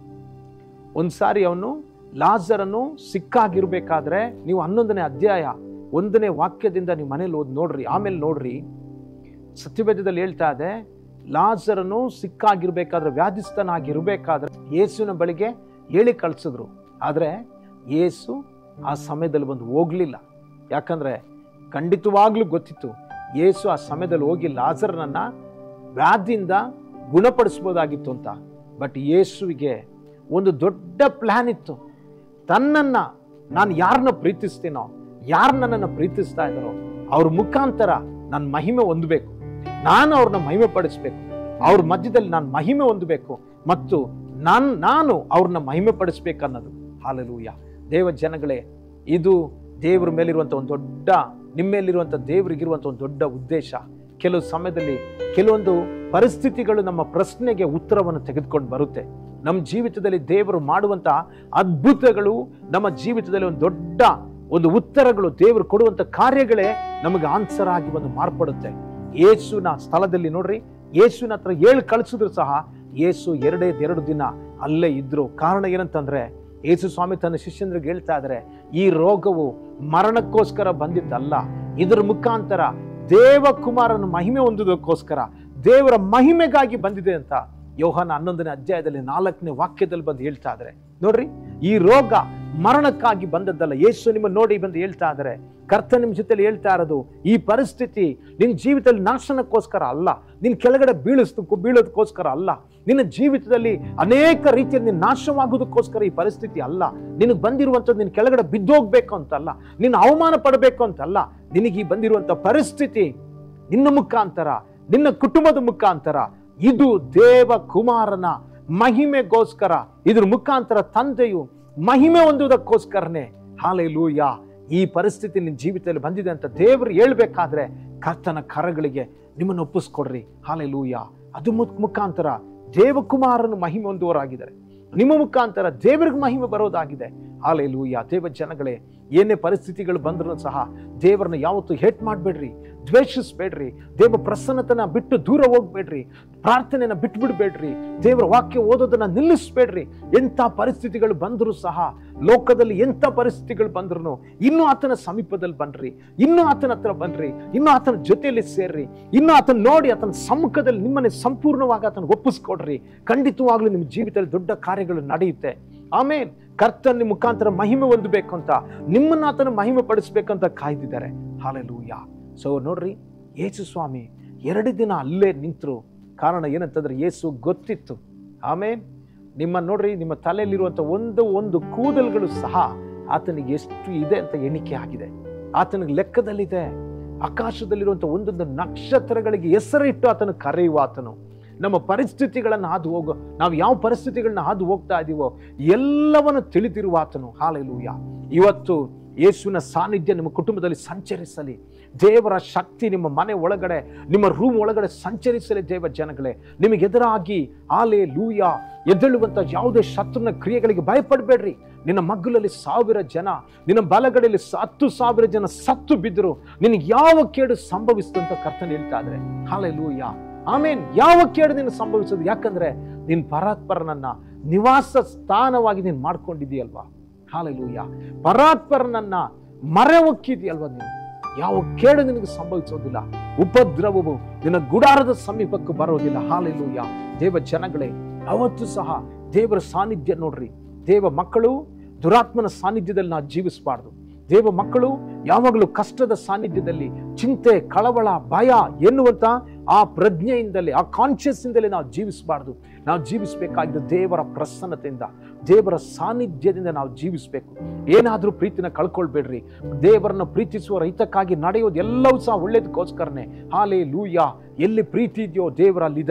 ಒಂದು ಸಾರಿ ಅವನು ಲಾಜರನ್ನು ಸಿಕ್ಕಾಗಿರ್ಬೇಕಾದ್ರೆ ನೀವು ಹನ್ನೊಂದನೇ ಅಧ್ಯಾಯ ಒಂದನೇ ವಾಕ್ಯದಿಂದ ನೀವು ಮನೇಲಿ ಓದಿ ನೋಡ್ರಿ ಆಮೇಲೆ ನೋಡ್ರಿ ಸತ್ಯವೇದದಲ್ಲಿ ಹೇಳ್ತಾ ಇದೆ ಲಾಜರನು ಸಿಕ್ಕಾಗಿರ್ಬೇಕಾದ್ರೆ ವ್ಯಾಧಿಸ್ತನಾಗಿರ್ಬೇಕಾದ್ರೆ ಯೇಸುವಿನ ಬಳಿಗೆ ಹೇಳಿ ಕಳಿಸಿದ್ರು ಆದರೆ ಯೇಸು ಆ ಸಮಯದಲ್ಲಿ ಬಂದು ಹೋಗ್ಲಿಲ್ಲ ಯಾಕಂದ್ರೆ ಖಂಡಿತವಾಗ್ಲೂ ಗೊತ್ತಿತ್ತು ಯೇಸು ಆ ಸಮಯದಲ್ಲಿ ಹೋಗಿ ಲಾಜರನನ್ನ ವ್ಯಾಧಿಯಿಂದ ಗುಣಪಡಿಸ್ಬೋದಾಗಿತ್ತು ಅಂತ ಬಟ್ ಯೇಸುವಿಗೆ ಒಂದು ದೊಡ್ಡ ಪ್ಲಾನ್ ಇತ್ತು ತನ್ನನ್ನ ನಾನು ಯಾರನ್ನ ಪ್ರೀತಿಸ್ತೀನೋ ಯಾರು ನನ್ನನ್ನು ಪ್ರೀತಿಸ್ತಾ ಇದ್ದಾರೋ ಅವ್ರ ಮುಖಾಂತರ ನನ್ನ ಮಹಿಮೆ ಹೊಂದಬೇಕು ನಾನು ಅವ್ರನ್ನ ಮಹಿಮೆ ಪಡಿಸ್ಬೇಕು ಅವ್ರ ಮಧ್ಯದಲ್ಲಿ ನಾನು ಮಹಿಮೆ ಹೊಂದಬೇಕು ಮತ್ತು ನಾನು ನಾನು ಅವ್ರನ್ನ ಮಹಿಮೆ ಪಡಿಸ್ಬೇಕು ಅನ್ನೋದು ಹಾಲಲೂಯ ದೇವ ಜನಗಳೇ ಇದು ದೇವರ ಮೇಲಿರುವಂಥ ಒಂದು ದೊಡ್ಡ ನಿಮ್ಮೇಲಿರುವಂಥ ದೇವರಿಗಿರುವಂಥ ಒಂದು ದೊಡ್ಡ ಉದ್ದೇಶ ಕೆಲವು ಸಮಯದಲ್ಲಿ ಕೆಲವೊಂದು ಪರಿಸ್ಥಿತಿಗಳು ನಮ್ಮ ಪ್ರಶ್ನೆಗೆ ಉತ್ತರವನ್ನು ತೆಗೆದುಕೊಂಡು ಬರುತ್ತೆ ನಮ್ಮ ಜೀವಿತದಲ್ಲಿ ದೇವರು ಮಾಡುವಂಥ ಅದ್ಭುತಗಳು ನಮ್ಮ ಜೀವಿತದಲ್ಲಿ ಒಂದು ದೊಡ್ಡ ಒಂದು ಉತ್ತರಗಳು ದೇವರು ಕೊಡುವಂಥ ಕಾರ್ಯಗಳೇ ನಮಗೆ ಆನ್ಸರ್ ಆಗಿ ಒಂದು ಮಾರ್ಪಡುತ್ತೆ ಯೇಸುವಿನ ಸ್ಥಳದಲ್ಲಿ ನೋಡ್ರಿ ಯೇಸುವಿನ ಹತ್ರ ಹೇಳಿ ಕಳಿಸಿದ್ರು ಸಹ ಯೇಸು ಎರಡೇ ಎರಡು ದಿನ ಅಲ್ಲೇ ಇದ್ರು ಕಾರಣ ಏನಂತಂದ್ರೆ ಯೇಸು ಸ್ವಾಮಿ ತನ್ನ ಶಿಷ್ಯಂದ್ರಿಗೆ ಹೇಳ್ತಾ ಇದ್ದಾರೆ ಈ ರೋಗವು ಮರಣಕ್ಕೋಸ್ಕರ ಬಂದಿದ್ದಲ್ಲ ಇದರ ಮುಖಾಂತರ ದೇವಕುಮಾರನ ಮಹಿಮೆ ಹೊಂದುವುದಕ್ಕೋಸ್ಕರ ದೇವರ ಮಹಿಮೆಗಾಗಿ ಬಂದಿದೆ ಅಂತ ಯೋಹಾನ ಹನ್ನೊಂದನೇ ಅಧ್ಯಾಯದಲ್ಲಿ ನಾಲ್ಕನೇ ವಾಕ್ಯದಲ್ಲಿ ಬಂದು ಹೇಳ್ತಾ ಇದ್ದಾರೆ ನೋಡ್ರಿ ಈ ರೋಗ ಮರಣಕ್ಕಾಗಿ ಬಂದದ್ದಲ್ಲ ಯೇಸು ನಿಮ್ಮ ನೋಡಿ ಬಂದು ಹೇಳ್ತಾ ಇದ್ದಾರೆ ಕರ್ತ ನಿಮ್ಮ ಜೊತೆಲಿ ಹೇಳ್ತಾ ಇರೋದು ಈ ಪರಿಸ್ಥಿತಿ ನಿನ್ನ ಜೀವಿತದಲ್ಲಿ ನಾಶನಕ್ಕೋಸ್ಕರ ಅಲ್ಲ ನಿನ್ನ ಕೆಳಗಡೆ ಬೀಳಿಸ್ದಕ್ಕೂ ಬೀಳೋದಕ್ಕೋಸ್ಕರ ಅಲ್ಲ ನಿನ್ನ ಜೀವಿತದಲ್ಲಿ ಅನೇಕ ರೀತಿಯಲ್ಲಿ ನೀನು ನಾಶವಾಗೋದಕ್ಕೋಸ್ಕರ ಈ ಪರಿಸ್ಥಿತಿ ಅಲ್ಲ ನಿನಗೆ ಬಂದಿರುವಂಥದ್ದು ನಿನ್ನ ಕೆಳಗಡೆ ಬಿದ್ದೋಗ್ಬೇಕು ಅಂತಲ್ಲ ನಿನ್ನ ಅವಮಾನ ಪಡಬೇಕು ಅಂತಲ್ಲ ನಿನಗೆ ಈ ಬಂದಿರುವಂಥ ಪರಿಸ್ಥಿತಿ ನಿನ್ನ ಮುಖಾಂತರ ನಿನ್ನ ಕುಟುಂಬದ ಮುಖಾಂತರ ಇದು ದೇವ ಕುಮಾರನ ಮಹಿಮೆಗೋಸ್ಕರ ಇದ್ರ ಮುಖಾಂತರ ತಂದೆಯು ಮಹಿಮೆ ಹೊಂದುವುದಕ್ಕೋಸ್ಕರನೇ ಹಾಲೆಲೂಯ ಈ ಪರಿಸ್ಥಿತಿ ನಿನ್ನ ಜೀವಿತದಲ್ಲಿ ಬಂದಿದೆ ಅಂತ ದೇವರು ಹೇಳ್ಬೇಕಾದ್ರೆ ಕರ್ತನ ಕರಗಳಿಗೆ ನಿಮ್ಮನ್ನು ಒಪ್ಪಿಸ್ಕೊಡ್ರಿ ಹಾಲೆಲೂಯ ಅದು ಮುಖ ಮುಖಾಂತರ ದೇವಕುಮಾರನು ಮಹಿಮೆ ಹೊಂದುವರಾಗಿದ್ದಾರೆ ನಿಮ್ಮ ಮುಖಾಂತರ ದೇವರಿಗೆ ಮಹಿಮೆ ಬರೋದಾಗಿದೆ ಹಾಲೆಲೂಯ ದೇವ ಜನಗಳೇ ಏನೇ ಪರಿಸ್ಥಿತಿಗಳು ಬಂದರೂ ಸಹ ದೇವರನ್ನ ಯಾವತ್ತೂ ಹೇಟ್ ಮಾಡಬೇಡ್ರಿ ದ್ವೇಷಿಸ್ಬೇಡ್ರಿ ದೇವ ಪ್ರಸನ್ನತನ ಬಿಟ್ಟು ದೂರ ಹೋಗ್ಬೇಡ್ರಿ ಪ್ರಾರ್ಥನೆನ ಬಿಟ್ಬಿಡ್ಬೇಡ್ರಿ ದೇವರ ವಾಕ್ಯ ಓದೋದನ್ನ ನಿಲ್ಲಿಸ್ಬೇಡ್ರಿ ಎಂಥ ಪರಿಸ್ಥಿತಿಗಳು ಬಂದರೂ ಸಹ ಲೋಕದಲ್ಲಿ ಎಂಥ ಪರಿಸ್ಥಿತಿಗಳು ಬಂದ್ರು ಇನ್ನೂ ಆತನ ಸಮೀಪದಲ್ಲಿ ಬನ್ರಿ ಇನ್ನೂ ಆತನ ಹತ್ರ ಬನ್ರಿ ಇನ್ನೂ ಆತನ ಜೊತೆಯಲ್ಲಿ ಸೇರ್ರಿ ಇನ್ನೂ ಆತನ ನೋಡಿ ಆತನ ಸಮ್ಮುಖದಲ್ಲಿ ನಿಮ್ಮನ್ನೇ ಸಂಪೂರ್ಣವಾಗಿ ಆತನ ಒಪ್ಪಿಸ್ಕೊಡ್ರಿ ಖಂಡಿತವಾಗ್ಲೂ ನಿಮ್ಮ ಜೀವಿತದಲ್ಲಿ ದೊಡ್ಡ ಕಾರ್ಯಗಳು ನಡೆಯುತ್ತೆ ಆಮೇಲೆ ಕರ್ತನ ಮುಖಾಂತರ ಮಹಿಮೆ ಹೊಂದಬೇಕು ಅಂತ ನಿಮ್ಮನ್ನ ಆತನ ಮಹಿಮೆ ಪಡಿಸ್ಬೇಕಂತ ಕಾಯ್ದಿದ್ದಾರೆ ಹಾಲೆಲೂಯ ಸೊ ನೋಡ್ರಿ ಯೇಸು ಸ್ವಾಮಿ ಎರಡು ದಿನ ಅಲ್ಲೇ ನಿಂತರು ಕಾರಣ ಏನಂತಂದ್ರೆ ಯೇಸು ಗೊತ್ತಿತ್ತು ಆಮೇಲೆ ನಿಮ್ಮ ನೋಡ್ರಿ ನಿಮ್ಮ ತಲೆಯಲ್ಲಿರುವಂಥ ಒಂದು ಒಂದು ಕೂದಲುಗಳು ಸಹ ಆತನಿಗೆ ಎಷ್ಟು ಇದೆ ಅಂತ ಎಣಿಕೆ ಆಗಿದೆ ಆತನಿಗೆ ಲೆಕ್ಕದಲ್ಲಿದೆ ಆಕಾಶದಲ್ಲಿರುವಂಥ ಒಂದೊಂದು ನಕ್ಷತ್ರಗಳಿಗೆ ಹೆಸರಿಟ್ಟು ಆತನ ಕರೆಯುವ ಆತನು ನಮ್ಮ ಪರಿಸ್ಥಿತಿಗಳನ್ನು ಹಾದು ಹೋಗೋ ನಾವು ಯಾವ ಪರಿಸ್ಥಿತಿಗಳನ್ನ ಹಾದು ಹೋಗ್ತಾ ಇದ್ದೀವೋ ಎಲ್ಲವನ್ನು ತಿಳಿದಿರುವ ಆತನು ಹಾಲೆಲೂಯ ಇವತ್ತು ಯೇಸುವಿನ ಸಾನ್ನಿಧ್ಯ ನಿಮ್ಮ ಕುಟುಂಬದಲ್ಲಿ ಸಂಚರಿಸಲಿ ದೇವರ ಶಕ್ತಿ ನಿಮ್ಮ ಮನೆ ಒಳಗಡೆ ನಿಮ್ಮ ರೂಮ್ ಒಳಗಡೆ ಸಂಚರಿಸಲಿ ದೇವ ಜನಗಳೇ ನಿಮಗೆ ಎದುರಾಗಿ ಆಲೆ ಲೂಯ ಎದ್ದೇಳುವಂಥ ಯಾವುದೇ ಶತ್ರುನ ಕ್ರಿಯೆಗಳಿಗೆ ಭಯಪಡಬೇಡ್ರಿ ನಿನ್ನ ಮಗ್ಗಲಲ್ಲಿ ಸಾವಿರ ಜನ ನಿನ್ನ ಬಲಗಡೆಯಲ್ಲಿ ಸ- ಹತ್ತು ಸಾವಿರ ಜನ ಸತ್ತು ಬಿದ್ದರು ನಿನಗೆ ಯಾವ ಕೇಡು ಸಂಭವಿಸ್ತು ಅಂತ ಕರ್ತನ ಹೇಳ್ತಾ ಇದ್ರೆ ಹಾಲೆ ಲೂಯ ಆಮೇನ್ ಯಾವ ಕೇಡು ನೀನು ಸಂಭವಿಸೋದು ಯಾಕಂದ್ರೆ ನಿನ್ ಪರಾತ್ಪರನನ್ನ ನಿವಾಸ ಸ್ಥಾನವಾಗಿ ನೀನು ಮಾಡ್ಕೊಂಡಿದೀಯಲ್ವಾ ಹಾಲೆಲೂಯ ಪರಾತ್ಪರನನ್ನ ಮರೆ ಒಕ್ಕಿದೆಯಲ್ವಾ ನೀನು ಯಾವ ಕೇಡು ನಿನಗೆ ಸಂಭವಿಸೋದಿಲ್ಲ ಉಪದ್ರವವು ನಿನ್ನ ಗುಡಾರದ ಸಮೀಪಕ್ಕೆ ಬರೋದಿಲ್ಲ ಹಾಲೆಲೂಯ ದೇವ ಜನಗಳೇ ಅವತ್ತು ಸಹ ದೇವರ ಸಾನ್ನಿಧ್ಯ ನೋಡ್ರಿ ದೇವ ಮಕ್ಕಳು ದುರಾತ್ಮನ ಸಾನ್ನಿಧ್ಯದಲ್ಲಿ ನಾವು ಜೀವಿಸಬಾರ್ದು ದೇವ ಮಕ್ಕಳು ಯಾವಾಗಲೂ ಕಷ್ಟದ ಸಾನ್ನಿಧ್ಯದಲ್ಲಿ ಚಿಂತೆ ಕಳವಳ ಭಯ ಎನ್ನುವಂತ ಆ ಪ್ರಜ್ಞೆಯಿಂದಲೇ ಆ ಕಾನ್ಷಿಯಸ್ ಇಂದಲೇ ನಾವು ಜೀವಿಸಬಾರ್ದು ನಾವು ಜೀವಿಸಬೇಕಾಗಿದ್ದು ದೇವರ ಪ್ರಸನ್ನತೆಯಿಂದ ದೇವರ ಸಾನ್ನಿಧ್ಯದಿಂದ ನಾವು ಜೀವಿಸಬೇಕು ಏನಾದರೂ ಪ್ರೀತಿನ ಕಳ್ಕೊಳ್ಬೇಡ್ರಿ ದೇವರನ್ನ ಪ್ರೀತಿಸುವ ರೈತಕ್ಕಾಗಿ ನಡೆಯೋದು ಎಲ್ಲವೂ ಸಹ ಒಳ್ಳೇದಕ್ಕೋಸ್ಕರನೇ ಹಾಲೆ ಲೂಯ ಎಲ್ಲಿ ಪ್ರೀತಿ ಇದೆಯೋ ದೇವರಲ್ಲಿದ್ದಾರೆ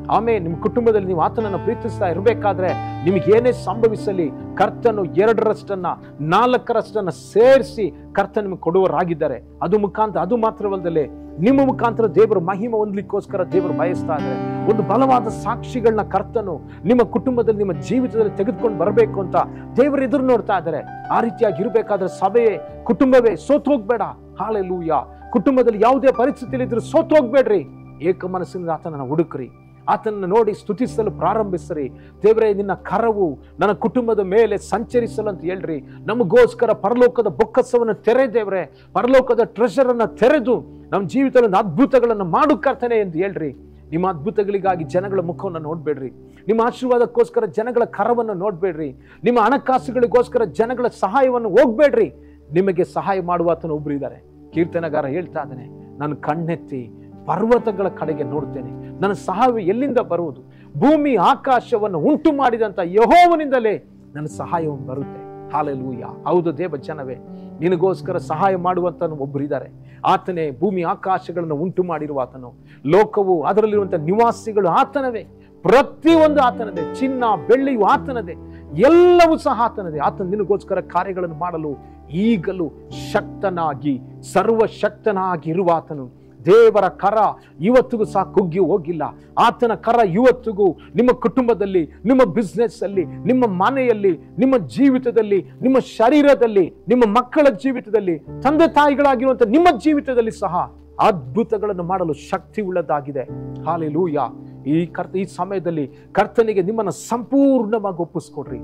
ಆಮೇಲೆ ನಿಮ್ಮ ಕುಟುಂಬದಲ್ಲಿ ನೀವು ಆತನನ್ನು ಪ್ರೀತಿಸ್ತಾ ಇರಬೇಕಾದ್ರೆ ನಿಮಗೆ ಏನೇ ಸಂಭವಿಸಲಿ ಕರ್ತನು ಎರಡರಷ್ಟನ್ನ ನಾಲ್ಕರಷ್ಟನ್ನ ಸೇರಿಸಿ ಕರ್ತ ನಿಮಗೆ ಕೊಡುವರಾಗಿದ್ದಾರೆ ಅದು ಮುಖಾಂತರ ಅದು ಮಾತ್ರವಲ್ಲದೆ ನಿಮ್ಮ ಮುಖಾಂತರ ದೇವರು ಮಹಿಮೆ ಹೊಂದಲಿಕ್ಕೋಸ್ಕರ ದೇವರು ಬಯಸ್ತಾ ಇದ್ದಾರೆ ಒಂದು ಬಲವಾದ ಸಾಕ್ಷಿಗಳನ್ನ ಕರ್ತನು ನಿಮ್ಮ ಕುಟುಂಬದಲ್ಲಿ ನಿಮ್ಮ ಜೀವಿತದಲ್ಲಿ ತೆಗೆದುಕೊಂಡು ಬರಬೇಕು ಅಂತ ದೇವರು ಎದುರು ನೋಡ್ತಾ ಇದ್ದಾರೆ ಆ ರೀತಿಯಾಗಿ ಇರಬೇಕಾದ್ರೆ ಸಭೆಯೇ ಕುಟುಂಬವೇ ಸೋತು ಹೋಗ್ಬೇಡ ಹಾಳೆ ಲೂಯ ಕುಟುಂಬದಲ್ಲಿ ಯಾವುದೇ ಪರಿಸ್ಥಿತಿಯಲ್ಲಿ ಇದ್ರೂ ಸೋತು ಹೋಗ್ಬೇಡ್ರಿ ಏಕ ಮನಸ್ಸಿನಿಂದ ಆತನನ್ನ ಹುಡುಕ್ರಿ ಆತನನ್ನು ನೋಡಿ ಸ್ತುತಿಸಲು ಪ್ರಾರಂಭಿಸ್ರಿ ದೇವರೇ ನಿನ್ನ ಕರವು ನನ್ನ ಕುಟುಂಬದ ಮೇಲೆ ಸಂಚರಿಸಲು ಅಂತ ಹೇಳ್ರಿ ನಮಗೋಸ್ಕರ ಪರಲೋಕದ ಬೊಕ್ಕಸವನ್ನು ತೆರೆ ದೇವ್ರೆ ಪರಲೋಕದ ಟ್ರೆಷರ್ ಅನ್ನ ತೆರೆದು ನಮ್ಮ ಜೀವಿತದಲ್ಲಿ ಒಂದು ಅದ್ಭುತಗಳನ್ನು ಮಾಡು ಕರ್ತನೆ ಎಂದು ಹೇಳ್ರಿ ನಿಮ್ಮ ಅದ್ಭುತಗಳಿಗಾಗಿ ಜನಗಳ ಮುಖವನ್ನು ನೋಡ್ಬೇಡ್ರಿ ನಿಮ್ಮ ಆಶೀರ್ವಾದಕ್ಕೋಸ್ಕರ ಜನಗಳ ಕರವನ್ನು ನೋಡ್ಬೇಡ್ರಿ ನಿಮ್ಮ ಹಣಕಾಸುಗಳಿಗೋಸ್ಕರ ಜನಗಳ ಸಹಾಯವನ್ನು ಹೋಗ್ಬೇಡ್ರಿ ನಿಮಗೆ ಸಹಾಯ ಮಾಡುವ ಆತನ ಒಬ್ರು ಇದ್ದಾರೆ ಕೀರ್ತನಗಾರ ಹೇಳ್ತಾ ಇದ್ದಾನೆ ನಾನು ಕಣ್ಣೆತ್ತಿ ಪರ್ವತಗಳ ಕಡೆಗೆ ನೋಡ್ತೇನೆ ನನ್ನ ಸಹಾಯ ಎಲ್ಲಿಂದ ಬರುವುದು ಭೂಮಿ ಆಕಾಶವನ್ನು ಉಂಟು ಮಾಡಿದಂತ ಯಹೋವನಿಂದಲೇ ನನ್ನ ಸಹಾಯವನ್ನು ಬರುತ್ತೆ ಹಾಲೆಲೂಯ ಹೌದು ದೇವ ಜನವೇ ನಿನಗೋಸ್ಕರ ಸಹಾಯ ಮಾಡುವಂತ ಒಬ್ಬರಿದ್ದಾರೆ ಆತನೇ ಭೂಮಿ ಆಕಾಶಗಳನ್ನು ಉಂಟು ಮಾಡಿರುವ ಆತನು ಲೋಕವು ಅದರಲ್ಲಿರುವಂತ ನಿವಾಸಿಗಳು ಆತನವೇ ಪ್ರತಿಯೊಂದು ಆತನದೇ ಚಿನ್ನ ಬೆಳ್ಳಿಯು ಆತನದೇ ಎಲ್ಲವೂ ಸಹ ಆತನದೇ ಆತನ ನಿನಗೋಸ್ಕರ ಕಾರ್ಯಗಳನ್ನು ಮಾಡಲು ಈಗಲೂ ಶಕ್ತನಾಗಿ ಸರ್ವಶಕ್ತನಾಗಿ ಇರುವ ಆತನು ದೇವರ ಕರ ಇವತ್ತಿಗೂ ಸಹ ಕುಗ್ಗಿ ಹೋಗಿಲ್ಲ ಆತನ ಕರ ಇವತ್ತಿಗೂ ನಿಮ್ಮ ಕುಟುಂಬದಲ್ಲಿ ನಿಮ್ಮ ಬಿಸ್ನೆಸ್ ಅಲ್ಲಿ ನಿಮ್ಮ ಮನೆಯಲ್ಲಿ ನಿಮ್ಮ ಜೀವಿತದಲ್ಲಿ ನಿಮ್ಮ ಶರೀರದಲ್ಲಿ ನಿಮ್ಮ ಮಕ್ಕಳ ಜೀವಿತದಲ್ಲಿ ತಂದೆ ತಾಯಿಗಳಾಗಿರುವಂತ ನಿಮ್ಮ ಜೀವಿತದಲ್ಲಿ ಸಹ ಅದ್ಭುತಗಳನ್ನು ಮಾಡಲು ಶಕ್ತಿ ಉಳ್ಳದಾಗಿದೆ ಹಾಲೆಲೂಯ ಈ ಕರ್ತ ಈ ಸಮಯದಲ್ಲಿ ಕರ್ತನಿಗೆ ನಿಮ್ಮನ್ನು ಸಂಪೂರ್ಣವಾಗಿ ಒಪ್ಪಿಸ್ಕೊಡ್ರಿ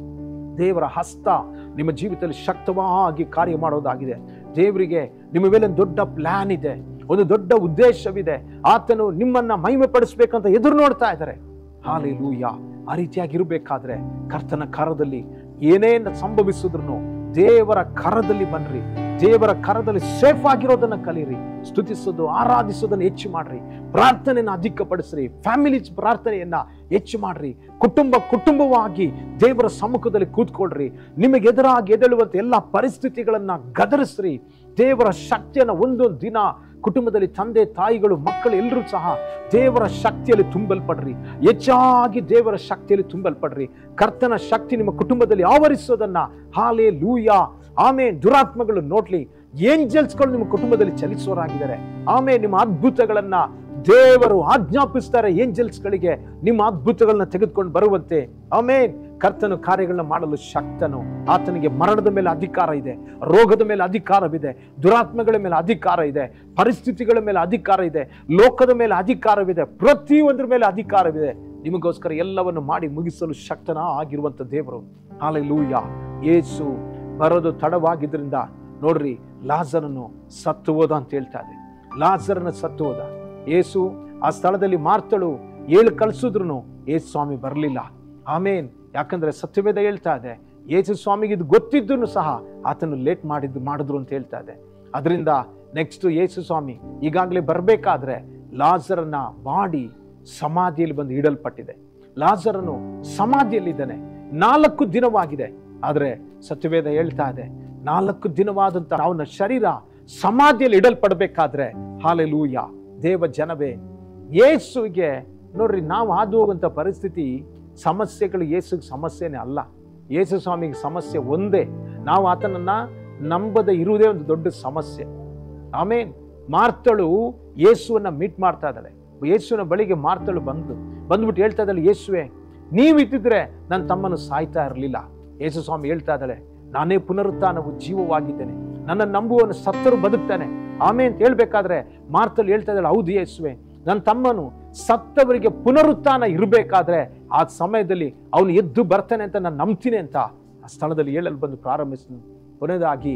ದೇವರ ಹಸ್ತ ನಿಮ್ಮ ಜೀವಿತದಲ್ಲಿ ಶಕ್ತವಾಗಿ ಕಾರ್ಯ ಮಾಡೋದಾಗಿದೆ ದೇವರಿಗೆ ನಿಮ್ಮ ಮೇಲೆ ಒಂದು ದೊಡ್ಡ ಪ್ಲಾನ್ ಇದೆ ಒಂದು ದೊಡ್ಡ ಉದ್ದೇಶವಿದೆ ಆತನು ನಿಮ್ಮನ್ನ ಮಹಿಮೆ ಪಡಿಸ್ಬೇಕಂತ ಎದುರು ನೋಡ್ತಾ ಇದ್ದಾರೆ ಹಾಲೆ ಲೂಯ ಆ ರೀತಿಯಾಗಿರ್ಬೇಕಾದ್ರೆ ಕರ್ತನ ಕರದಲ್ಲಿ ಏನೇನು ಸಂಭವಿಸಿದ್ರು ದೇವರ ಕರದಲ್ಲಿ ಬನ್ರಿ ದೇವರ ಕರದಲ್ಲಿ ಸೇಫ್ ಆಗಿರೋದನ್ನ ಕಲೀರಿ ಸ್ತುತಿಸೋದು ಆರಾಧಿಸೋದನ್ನ ಹೆಚ್ಚು ಮಾಡ್ರಿ ಪ್ರಾರ್ಥನೆಯನ್ನ ಅಧಿಕಪಡಿಸ್ರಿ ಫ್ಯಾಮಿಲಿ ಪ್ರಾರ್ಥನೆಯನ್ನ ಹೆಚ್ಚು ಮಾಡ್ರಿ ಕುಟುಂಬ ಕುಟುಂಬವಾಗಿ ದೇವರ ಸಮ್ಮುಖದಲ್ಲಿ ಕೂತ್ಕೊಳ್ರಿ ನಿಮಗೆ ಎದುರಾಗಿ ಎದಳುವಂತ ಎಲ್ಲ ಪರಿಸ್ಥಿತಿಗಳನ್ನ ಗದರಿಸ್ರಿ ದೇವರ ಶಕ್ತಿಯನ್ನ ಒಂದೊಂದು ದಿನ ಕುಟುಂಬದಲ್ಲಿ ತಂದೆ ತಾಯಿಗಳು ಮಕ್ಕಳು ಎಲ್ಲರೂ ಸಹ ದೇವರ ಶಕ್ತಿಯಲ್ಲಿ ತುಂಬಲ್ಪಡ್ರಿ ಹೆಚ್ಚಾಗಿ ದೇವರ ಶಕ್ತಿಯಲ್ಲಿ ತುಂಬಲ್ಪಡ್ರಿ ಕರ್ತನ ಶಕ್ತಿ ನಿಮ್ಮ ಕುಟುಂಬದಲ್ಲಿ ಆವರಿಸೋದನ್ನ ಹಾಲೆ ಲೂಯ ಆಮೇಲೆ ದುರಾತ್ಮಗಳು ನೋಡ್ಲಿ ಏಂಜಲ್ಸ್ಗಳು ನಿಮ್ಮ ಕುಟುಂಬದಲ್ಲಿ ಚಲಿಸೋರಾಗಿದ್ದಾರೆ ಆಮೇಲೆ ನಿಮ್ಮ ಅದ್ಭುತಗಳನ್ನ ದೇವರು ಆಜ್ಞಾಪಿಸ್ತಾರೆ ಏಂಜಲ್ಸ್ಗಳಿಗೆ ನಿಮ್ಮ ಅದ್ಭುತಗಳನ್ನ ತೆಗೆದುಕೊಂಡು ಬರುವಂತೆ ಆಮೇನ್ ಕರ್ತನು ಕಾರ್ಯಗಳನ್ನ ಮಾಡಲು ಶಕ್ತನು ಆತನಿಗೆ ಮರಣದ ಮೇಲೆ ಅಧಿಕಾರ ಇದೆ ರೋಗದ ಮೇಲೆ ಅಧಿಕಾರವಿದೆ ದುರಾತ್ಮಗಳ ಮೇಲೆ ಅಧಿಕಾರ ಇದೆ ಪರಿಸ್ಥಿತಿಗಳ ಮೇಲೆ ಅಧಿಕಾರ ಇದೆ ಲೋಕದ ಮೇಲೆ ಅಧಿಕಾರವಿದೆ ಪ್ರತಿಯೊಂದರ ಮೇಲೆ ಅಧಿಕಾರವಿದೆ ನಿಮಗೋಸ್ಕರ ಎಲ್ಲವನ್ನು ಮಾಡಿ ಮುಗಿಸಲು ಶಕ್ತನ ಆಗಿರುವಂತ ದೇವರು ಹಾಲೆ ಲೂಯ ಏಸು ಬರೋದು ತಡವಾಗಿದ್ರಿಂದ ನೋಡ್ರಿ ಲಾಜರನ್ನು ಸತ್ತು ಹೋದ ಅಂತ ಹೇಳ್ತಾ ಇದೆ ಲಾಜರನ ಸತ್ತು ಹೋದ ಏಸು ಆ ಸ್ಥಳದಲ್ಲಿ ಮಾರ್ತಳು ಏಳು ಕಳಿಸಿದ್ರು ಏಸು ಸ್ವಾಮಿ ಬರಲಿಲ್ಲ ಆಮೇನ್ ಯಾಕಂದ್ರೆ ಸತ್ಯವೇದ ಹೇಳ್ತಾ ಇದೆ ಯೇಸು ಸ್ವಾಮಿಗೆ ಇದು ಗೊತ್ತಿದ್ದನು ಸಹ ಆತನು ಲೇಟ್ ಮಾಡಿದ್ದು ಮಾಡಿದ್ರು ಅಂತ ಹೇಳ್ತಾ ಇದೆ ಅದರಿಂದ ನೆಕ್ಸ್ಟ್ ಯೇಸು ಸ್ವಾಮಿ ಈಗಾಗಲೇ ಬರಬೇಕಾದ್ರೆ ಲಾಜರನ ಬಾಡಿ ಸಮಾಧಿಯಲ್ಲಿ ಬಂದು ಇಡಲ್ಪಟ್ಟಿದೆ ಲಾಜರನು ಸಮಾಧಿಯಲ್ಲಿದ್ದಾನೆ ನಾಲ್ಕು ದಿನವಾಗಿದೆ ಆದ್ರೆ ಸತ್ಯವೇದ ಹೇಳ್ತಾ ಇದೆ ನಾಲ್ಕು ದಿನವಾದಂತ ಅವನ ಶರೀರ ಸಮಾಧಿಯಲ್ಲಿ ಇಡಲ್ಪಡಬೇಕಾದ್ರೆ ಹಾಲೆಲೂಯ ದೇವ ಜನವೇ ಯೇಸುವಿಗೆ ನೋಡ್ರಿ ನಾವು ಹಾದು ಹೋಗುವಂತ ಪರಿಸ್ಥಿತಿ ಸಮಸ್ಯೆಗಳು ಯೇಸುಗೆ ಸಮಸ್ಯೆನೇ ಅಲ್ಲ ಯೇಸು ಸ್ವಾಮಿಗೆ ಸಮಸ್ಯೆ ಒಂದೇ ನಾವು ಆತನನ್ನ ನಂಬದ ಇರುವುದೇ ಒಂದು ದೊಡ್ಡ ಸಮಸ್ಯೆ ಆಮೇನ್ ಮಾರ್ತಳು ಯೇಸುವನ್ನ ಮೀಟ್ ಮಾಡ್ತಾ ಇದ್ದಾಳೆ ಯೇಸುವಿನ ಬಳಿಗೆ ಮಾರ್ತಳು ಬಂದು ಬಂದ್ಬಿಟ್ಟು ಹೇಳ್ತಾ ಇದ್ದಾಳೆ ಯೇಸುವೆ ನೀವಿದ್ದಿದ್ರೆ ನನ್ನ ತಮ್ಮನು ಸಾಯ್ತಾ ಇರಲಿಲ್ಲ ಯೇಸು ಸ್ವಾಮಿ ಹೇಳ್ತಾ ಇದ್ದಾಳೆ ನಾನೇ ಪುನರುತ್ಥಾನವು ಜೀವವಾಗಿದ್ದೇನೆ ನನ್ನ ನಂಬುವನು ಸತ್ತರು ಬದುಕ್ತಾನೆ ಆಮೆ ಅಂತ ಹೇಳ್ಬೇಕಾದ್ರೆ ಮಾರ್ತಲ್ಲಿ ಹೇಳ್ತಾ ಇದ್ದಾಳೆ ಹೌದು ಯೇಸುವೆ ನನ್ನ ತಮ್ಮನು ಸತ್ತವರಿಗೆ ಪುನರುತ್ಥಾನ ಇರಬೇಕಾದ್ರೆ ಆ ಸಮಯದಲ್ಲಿ ಅವನು ಎದ್ದು ಬರ್ತಾನೆ ಅಂತ ನಾನು ನಂಬ್ತೀನಿ ಅಂತ ಆ ಸ್ಥಳದಲ್ಲಿ ಹೇಳಲು ಬಂದು ಪ್ರಾರಂಭಿಸಿದ ಕೊನೆಯದಾಗಿ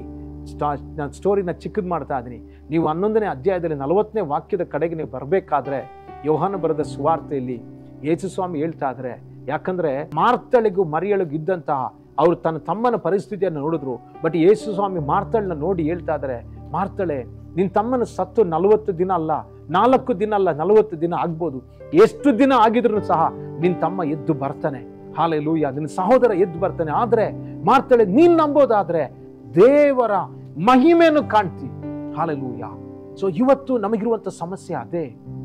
ನಾನು ಸ್ಟೋರಿನ ಚಿಕ್ಕದು ಮಾಡ್ತಾ ಇದ್ದೀನಿ ನೀವು ಹನ್ನೊಂದನೇ ಅಧ್ಯಾಯದಲ್ಲಿ ನಲವತ್ತನೇ ವಾಕ್ಯದ ಕಡೆಗೆ ನೀವು ಬರಬೇಕಾದ್ರೆ ಯೋಹಾನ ಬರೆದ ಸುವಾರ್ತೆಯಲ್ಲಿ ಯೇಸು ಸ್ವಾಮಿ ಹೇಳ್ತಾ ಇದ್ರೆ ಯಾಕಂದ್ರೆ ಮಾರ್ತಳಿಗೂ ಮರಿಯಳಿಗೂ ಇದ್ದಂತಹ ಅವರು ತನ್ನ ತಮ್ಮನ ಪರಿಸ್ಥಿತಿಯನ್ನು ನೋಡಿದ್ರು ಬಟ್ ಯೇಸು ಸ್ವಾಮಿ ಮಾರ್ತಳನ್ನ ನೋಡಿ ಹೇಳ್ತಾ ಇದ್ದಾರೆ ಮಾರ್ತಳೆ ನಿನ್ ತಮ್ಮನ ಸತ್ತು ನಲವತ್ತು ದಿನ ಅಲ್ಲ ನಾಲ್ಕು ದಿನ ಅಲ್ಲ ನಲವತ್ತು ದಿನ ಆಗ್ಬೋದು ಎಷ್ಟು ದಿನ ಆಗಿದ್ರು ಸಹ ನಿನ್ ತಮ್ಮ ಎದ್ದು ಬರ್ತಾನೆ ಹಾಲೆ ಲೂಯ ನಿನ್ನ ಸಹೋದರ ಎದ್ದು ಬರ್ತಾನೆ ಆದ್ರೆ ಮಾರ್ತಳೆ ನೀನ್ ನಂಬೋದಾದ್ರೆ ದೇವರ ಮಹಿಮೆಯನ್ನು ಕಾಣ್ತಿ ಹಾಲೆ ಲೂಯ ಸೊ ಇವತ್ತು ನಮಗಿರುವಂತ ಸಮಸ್ಯೆ ಅದೇ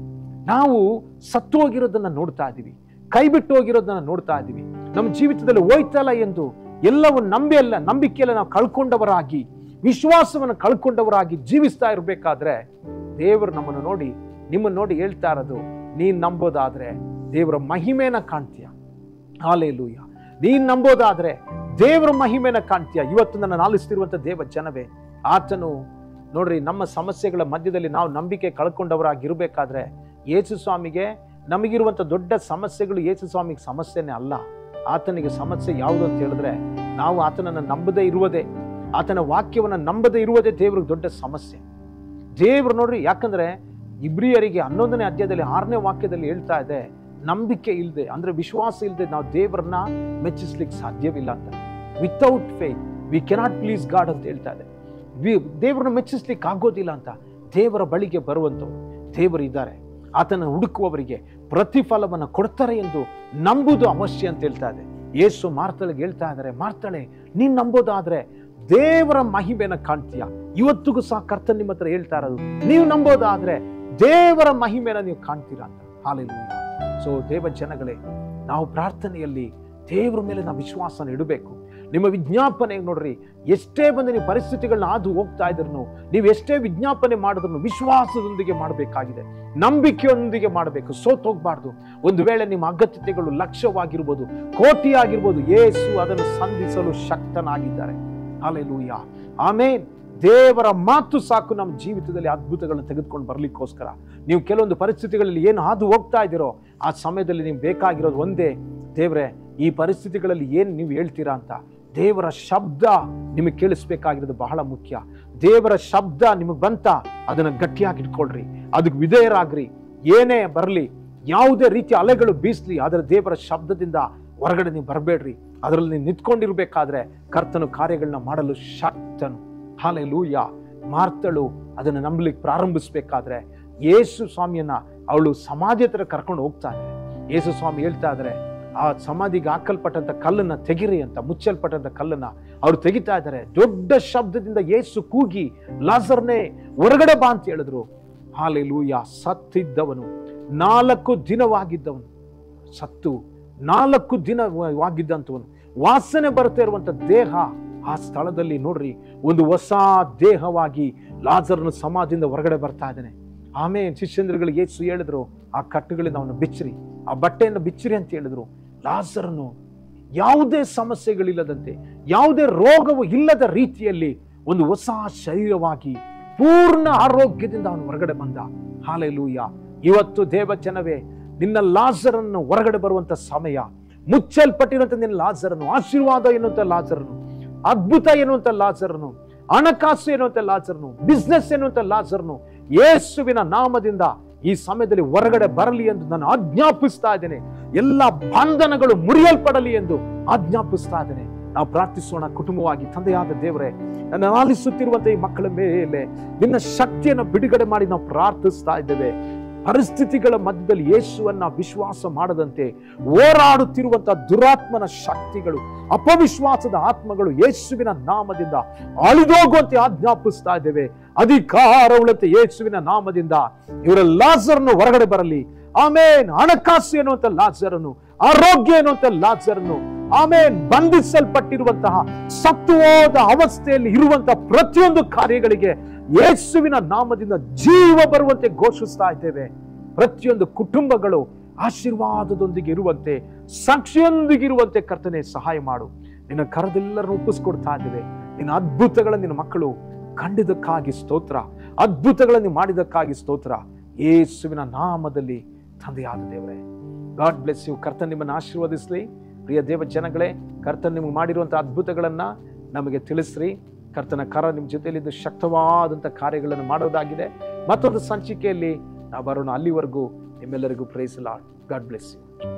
ನಾವು ಸತ್ತು ಹೋಗಿರೋದನ್ನ ನೋಡ್ತಾ ಇದ್ದೀವಿ ಕೈ ಬಿಟ್ಟು ಹೋಗಿರೋದನ್ನ ನೋಡ್ತಾ ಇದ್ದೀವಿ ನಮ್ಮ ಜೀವಿತದಲ್ಲಿ ಹೋಯ್ತಲ್ಲ ಎಂದು ಎಲ್ಲವೂ ನಂಬಿ ಅಲ್ಲ ನಂಬಿಕೆಯಲ್ಲ ನಾವು ಕಳ್ಕೊಂಡವರಾಗಿ ವಿಶ್ವಾಸವನ್ನು ಕಳ್ಕೊಂಡವರಾಗಿ ಜೀವಿಸ್ತಾ ಇರಬೇಕಾದ್ರೆ ದೇವರು ನಮ್ಮನ್ನು ನೋಡಿ ನಿಮ್ಮನ್ನು ನೋಡಿ ಹೇಳ್ತಾ ಇರೋದು ನೀನ್ ನಂಬೋದಾದ್ರೆ ದೇವರ ಮಹಿಮೆನ ಕಾಣ್ತೀಯ ಹಾಲೇಲೂಯ ನೀನ್ ನಂಬೋದಾದ್ರೆ ದೇವರ ಮಹಿಮೆನ ಕಾಣ್ತೀಯ ಇವತ್ತು ನನ್ನ ಆಲಿಸ್ತಿರುವಂತ ದೇವ ಜನವೇ ಆತನು ನೋಡ್ರಿ ನಮ್ಮ ಸಮಸ್ಯೆಗಳ ಮಧ್ಯದಲ್ಲಿ ನಾವು ನಂಬಿಕೆ ಕಳ್ಕೊಂಡವರಾಗಿರ್ಬೇಕಾದ್ರೆ ಯೇಸು ಸ್ವಾಮಿಗೆ ನಮಗಿರುವಂತ ದೊಡ್ಡ ಸಮಸ್ಯೆಗಳು ಯೇಸು ಸ್ವಾಮಿಗೆ ಸಮಸ್ಯೆನೇ ಅಲ್ಲ ಆತನಿಗೆ ಸಮಸ್ಯೆ ಯಾವುದು ಅಂತ ಹೇಳಿದ್ರೆ ನಾವು ಆತನನ್ನು ನಂಬದೇ ಇರುವುದೇ ಆತನ ವಾಕ್ಯವನ್ನು ನಂಬದೇ ಇರುವುದೇ ದೇವ್ರಿಗೆ ದೊಡ್ಡ ಸಮಸ್ಯೆ ದೇವ್ರು ನೋಡ್ರಿ ಯಾಕಂದ್ರೆ ಇಬ್ರಿಯರಿಗೆ ಹನ್ನೊಂದನೇ ಅಧ್ಯಾಯದಲ್ಲಿ ಆರನೇ ವಾಕ್ಯದಲ್ಲಿ ಹೇಳ್ತಾ ಇದೆ ನಂಬಿಕೆ ಇಲ್ಲದೆ ಅಂದ್ರೆ ವಿಶ್ವಾಸ ಇಲ್ಲದೆ ನಾವು ದೇವರನ್ನ ಮೆಚ್ಚಿಸ್ಲಿಕ್ಕೆ ಸಾಧ್ಯವಿಲ್ಲ ಅಂತ without faith we cannot please God ಅಂತ ಹೇಳ್ತಾ ಇದೆ ವಿ- ದೇವರನ್ನ ಮೆಚ್ಚಿಸ್ಲಿಕ್ಕೆ ಆಗೋದಿಲ್ಲ ಅಂತ ದೇವರ ಬಳಿಗೆ ಬರುವಂಥವ್ರು ದೇವರು ಇದ್ದಾರೆ ಆತನ ಹುಡುಕುವವರಿಗೆ ಪ್ರತಿಫಲವನ್ನು ಕೊಡ್ತಾರೆ ಎಂದು ನಂಬುದು ಅವಶ್ಯ ಅಂತ ಹೇಳ್ತಾ ಇದೆ ಯೇಸು ಮಾರ್ತಳಿಗೆ ಹೇಳ್ತಾ ಇದ್ದಾರೆ ಮಾರ್ತಳೆ ನೀನ್ ನಂಬೋದಾದ್ರೆ ದೇವರ ಮಹಿಮೆನ ಕಾಣ್ತೀಯ ಇವತ್ತಿಗೂ ಸಹ ಕರ್ತನ್ ನಿಮ್ಮ ಹತ್ರ ಹೇಳ್ತಾ ಇರೋದು ನೀವು ನಂಬೋದಾದ್ರೆ ದೇವರ ಮಹಿಮೆನ ನೀವು ಕಾಣ್ತೀರಾ ಅಂತ ಹಾಲಿಲ್ಲ ಸೊ ದೇವ ಜನಗಳೇ ನಾವು ಪ್ರಾರ್ಥನೆಯಲ್ಲಿ ದೇವರ ಮೇಲೆ ನಾವು ವಿಶ್ವಾಸನ ಇಡಬೇಕು ನಿಮ್ಮ ವಿಜ್ಞಾಪನೆ ನೋಡ್ರಿ ಎಷ್ಟೇ ಬಂದು ನೀವು ಪರಿಸ್ಥಿತಿಗಳನ್ನ ಹಾದು ಹೋಗ್ತಾ ಇದ್ರು ನೀವು ಎಷ್ಟೇ ವಿಜ್ಞಾಪನೆ ಮಾಡಿದ್ರು ವಿಶ್ವಾಸದೊಂದಿಗೆ ಮಾಡಬೇಕಾಗಿದೆ ನಂಬಿಕೆಯೊಂದಿಗೆ ಮಾಡಬೇಕು ಸೋತ್ ಹೋಗ್ಬಾರ್ದು ಒಂದು ವೇಳೆ ನಿಮ್ಮ ಅಗತ್ಯತೆಗಳು ಲಕ್ಷ್ಯವಾಗಿರ್ಬೋದು ಕೋಟಿ ಆಗಿರ್ಬೋದು ಯೇಸು ಅದನ್ನು ಸಂಧಿಸಲು ಶಕ್ತನಾಗಿದ್ದಾರೆ ಹಾಲೆಲೂಯ ಆಮೇನ್ ದೇವರ ಮಾತು ಸಾಕು ನಮ್ಮ ಜೀವಿತದಲ್ಲಿ ಅದ್ಭುತಗಳನ್ನು ತೆಗೆದುಕೊಂಡು ಬರ್ಲಿಕ್ಕೋಸ್ಕರ ನೀವು ಕೆಲವೊಂದು ಪರಿಸ್ಥಿತಿಗಳಲ್ಲಿ ಏನು ಹಾದು ಹೋಗ್ತಾ ಇದ್ದೀರೋ ಆ ಸಮಯದಲ್ಲಿ ನೀವು ಬೇಕಾಗಿರೋದು ಒಂದೇ ದೇವ್ರೆ ಈ ಪರಿಸ್ಥಿತಿಗಳಲ್ಲಿ ಏನು ನೀವು ಹೇಳ್ತೀರಾ ಅಂತ ದೇವರ ಶಬ್ದ ನಿಮಗೆ ಕೇಳಿಸ್ಬೇಕಾಗಿರೋದು ಬಹಳ ಮುಖ್ಯ ದೇವರ ಶಬ್ದ ನಿಮಗೆ ಬಂತ ಅದನ್ನ ಗಟ್ಟಿಯಾಗಿ ಇಟ್ಕೊಳ್ರಿ ಅದಕ್ಕೆ ವಿಧೇಯರಾಗ್ರಿ ಏನೇ ಬರಲಿ ಯಾವುದೇ ರೀತಿಯ ಅಲೆಗಳು ಬೀಸ್ಲಿ ಅದರ ದೇವರ ಶಬ್ದದಿಂದ ಹೊರಗಡೆ ನೀವು ಬರಬೇಡ್ರಿ ಅದರಲ್ಲಿ ನೀವು ನಿಂತ್ಕೊಂಡಿರ್ಬೇಕಾದ್ರೆ ಕರ್ತನು ಕಾರ್ಯಗಳನ್ನ ಮಾಡಲು ಶಕ್ತನು ಹಾಲೆ ಲೂಯ ಮಾರ್ತಳು ಅದನ್ನು ನಂಬಲಿಕ್ಕೆ ಪ್ರಾರಂಭಿಸ್ಬೇಕಾದ್ರೆ ಯೇಸು ಸ್ವಾಮಿಯನ್ನ ಅವಳು ಸಮಾಧಿ ಹತ್ರ ಕರ್ಕೊಂಡು ಹೋಗ್ತಾ ಇದ್ದಾರೆ ಯೇಸು ಸ್ವಾಮಿ ಹೇಳ್ತಾ ಇದ್ದಾರೆ ಆ ಸಮಾಧಿಗೆ ಹಾಕಲ್ಪಟ್ಟಂತ ಕಲ್ಲನ್ನ ತೆಗಿರಿ ಅಂತ ಮುಚ್ಚಲ್ಪಟ್ಟಂತ ಕಲ್ಲನ್ನ ಅವ್ರು ತೆಗಿತಾ ಇದ್ದಾರೆ ದೊಡ್ಡ ಶಬ್ದದಿಂದ ಯೇಸು ಕೂಗಿ ಲಾಸರ್ನೇ ಹೊರಗಡೆ ಬಾ ಅಂತ ಹೇಳಿದ್ರು ಹಾಲೆ ಲೂಯ ಸತ್ತಿದ್ದವನು ನಾಲ್ಕು ದಿನವಾಗಿದ್ದವನು ಸತ್ತು ನಾಲ್ಕು ದಿನವಾಗಿದ್ದಂಥವನು ವಾಸನೆ ಬರ್ತಾ ಇರುವಂತ ದೇಹ ಆ ಸ್ಥಳದಲ್ಲಿ ನೋಡ್ರಿ ಒಂದು ಹೊಸ ದೇಹವಾಗಿ ಲಾಜರ್ನ ಸಮಾಧಿಯಿಂದ ಹೊರಗಡೆ ಬರ್ತಾ ಇದ್ದಾನೆ ಆಮೇಲೆ ಶಿಷ್ಯಂದ್ರಗಳಿಗೆ ಯೇಸು ಹೇಳಿದ್ರು ಆ ಕಟ್ಟುಗಳಿಂದ ಅವನು ಬಿಚ್ಚಿರಿ ಆ ಬಟ್ಟೆಯನ್ನು ಬಿಚ್ಚಿರಿ ಅಂತ ಹೇಳಿದ್ರು ಲಾಜರನು ಯಾವುದೇ ಸಮಸ್ಯೆಗಳಿಲ್ಲದಂತೆ ಯಾವುದೇ ರೋಗವು ಇಲ್ಲದ ರೀತಿಯಲ್ಲಿ ಒಂದು ಹೊಸ ಶರೀರವಾಗಿ ಪೂರ್ಣ ಆರೋಗ್ಯದಿಂದ ಅವನು ಹೊರಗಡೆ ಬಂದ ಹಾಲೆಲೂಯ ಇವತ್ತು ದೇವ ಜನವೇ ನಿನ್ನ ಲಾಜರನ್ನು ಹೊರಗಡೆ ಬರುವಂತ ಸಮಯ ಮುಚ್ಚಲ್ಪಟ್ಟಿರುವಂತ ನಿನ್ನ ಲಾಜರನು ಆಶೀರ್ವಾದ ಎನ್ನುವಂತ ಲಾಜರನು ಅದ್ಭುತ ಎನ್ನುವಂತ ಲಾಜರನು ಹಣಕಾಸು ಎನ್ನುವಂತ ಲಾಜರನು ಬಿಸ್ನೆಸ್ ಎನ್ನುವಂತ ಲಾಜರನು ಯೇಸುವಿನ ನಾಮದಿಂದ ಈ ಸಮಯದಲ್ಲಿ ಹೊರಗಡೆ ಬರಲಿ ಎಂದು ನಾನು ಆಜ್ಞಾಪಿಸ್ತಾ ಇದ್ದೇನೆ ಎಲ್ಲ ಬಂಧನಗಳು ಮುರಿಯಲ್ಪಡಲಿ ಎಂದು ಆಜ್ಞಾಪಿಸ್ತಾ ಇದ್ದೇನೆ ನಾವು ಪ್ರಾರ್ಥಿಸೋಣ ಕುಟುಂಬವಾಗಿ ತಂದೆಯಾದ ದೇವರೇ ನನ್ನ ಆಲಿಸುತ್ತಿರುವಂತ ಈ ಮಕ್ಕಳ ಮೇಲೆ ನಿನ್ನ ಶಕ್ತಿಯನ್ನು ಬಿಡುಗಡೆ ಮಾಡಿ ನಾವು ಪ್ರಾರ್ಥಿಸ್ತಾ ಇದ್ದೇವೆ ಪರಿಸ್ಥಿತಿಗಳ ಮಧ್ಯದಲ್ಲಿ ಯೇಸುವನ್ನ ವಿಶ್ವಾಸ ಮಾಡದಂತೆ ಹೋರಾಡುತ್ತಿರುವಂತಹ ದುರಾತ್ಮನ ಶಕ್ತಿಗಳು ಅಪವಿಶ್ವಾಸದ ಆತ್ಮಗಳು ಯೇಸುವಿನ ನಾಮದಿಂದ ಅಳಿದೋಗುವಂತೆ ಆಜ್ಞಾಪಿಸ್ತಾ ಇದ್ದೇವೆ ಅಧಿಕಾರವುಳ್ಳಂತೆ ಯೇಸುವಿನ ನಾಮದಿಂದ ಇವರ ಲಾಜರ್ನು ಹೊರಗಡೆ ಬರಲಿ ಆಮೇನ್ ಹಣಕಾಸು ಎನ್ನುವಂತ ಲಾಜರನು ಆರೋಗ್ಯ ಎನ್ನುವಂತ ಲಾಜರನು ಆಮೇನ್ ಬಂಧಿಸಲ್ಪಟ್ಟಿರುವಂತಹ ಸತ್ತು ಹೋದ ಅವಸ್ಥೆಯಲ್ಲಿ ಇರುವಂತಹ ಪ್ರತಿಯೊಂದು ಕಾರ್ಯಗಳಿಗೆ ಯೇಸುವಿನ ನಾಮದಿಂದ ಜೀವ ಬರುವಂತೆ ಘೋಷಿಸ್ತಾ ಇದ್ದೇವೆ ಪ್ರತಿಯೊಂದು ಕುಟುಂಬಗಳು ಆಶೀರ್ವಾದದೊಂದಿಗೆ ಇರುವಂತೆ ಸಾಕ್ಷಿಯೊಂದಿಗೆ ಇರುವಂತೆ ಕರ್ತನೆ ಸಹಾಯ ಮಾಡು ನಿನ್ನ ಕರದೆಲ್ಲರನ್ನು ಒಪ್ಪಿಸ್ಕೊಡ್ತಾ ಇದ್ದೇವೆ ನಿನ್ನ ಅದ್ಭುತಗಳ ನಿನ್ನ ಮಕ್ಕಳು ಕಂಡಿದ್ದಕ್ಕಾಗಿ ಸ್ತೋತ್ರ ಅದ್ಭುತಗಳನ್ನು ಮಾಡಿದಕ್ಕಾಗಿ ಸ್ತೋತ್ರ ಯೇಸುವಿನ ನಾಮದಲ್ಲಿ ತಂದೆಯಾದ ದೇವರೇ ಗಾಡ್ ಬ್ಲೆಸ್ ಯು ಕರ್ತನ್ ನಿಮ್ಮನ್ನು ಆಶೀರ್ವದಿಸ್ಲಿ ಪ್ರಿಯ ದೇವ ಜನಗಳೇ ಕರ್ತನ್ ನಿಮಗೆ ಮಾಡಿರುವಂತಹ ಅದ್ಭುತಗಳನ್ನ ನಮಗೆ ತಿಳಿಸ್ರಿ ಕರ್ತನ ಕರ ನಿಮ್ಮ ಜೊತೆಯಲ್ಲಿದ್ದು ಶಕ್ತವಾದಂಥ ಕಾರ್ಯಗಳನ್ನು ಮಾಡೋದಾಗಿದೆ ಮತ್ತೊಂದು ಸಂಚಿಕೆಯಲ್ಲಿ ನಾವು ಬರೋಣ ಅಲ್ಲಿವರೆಗೂ ನಿಮ್ಮೆಲ್ಲರಿಗೂ praise Lord God bless you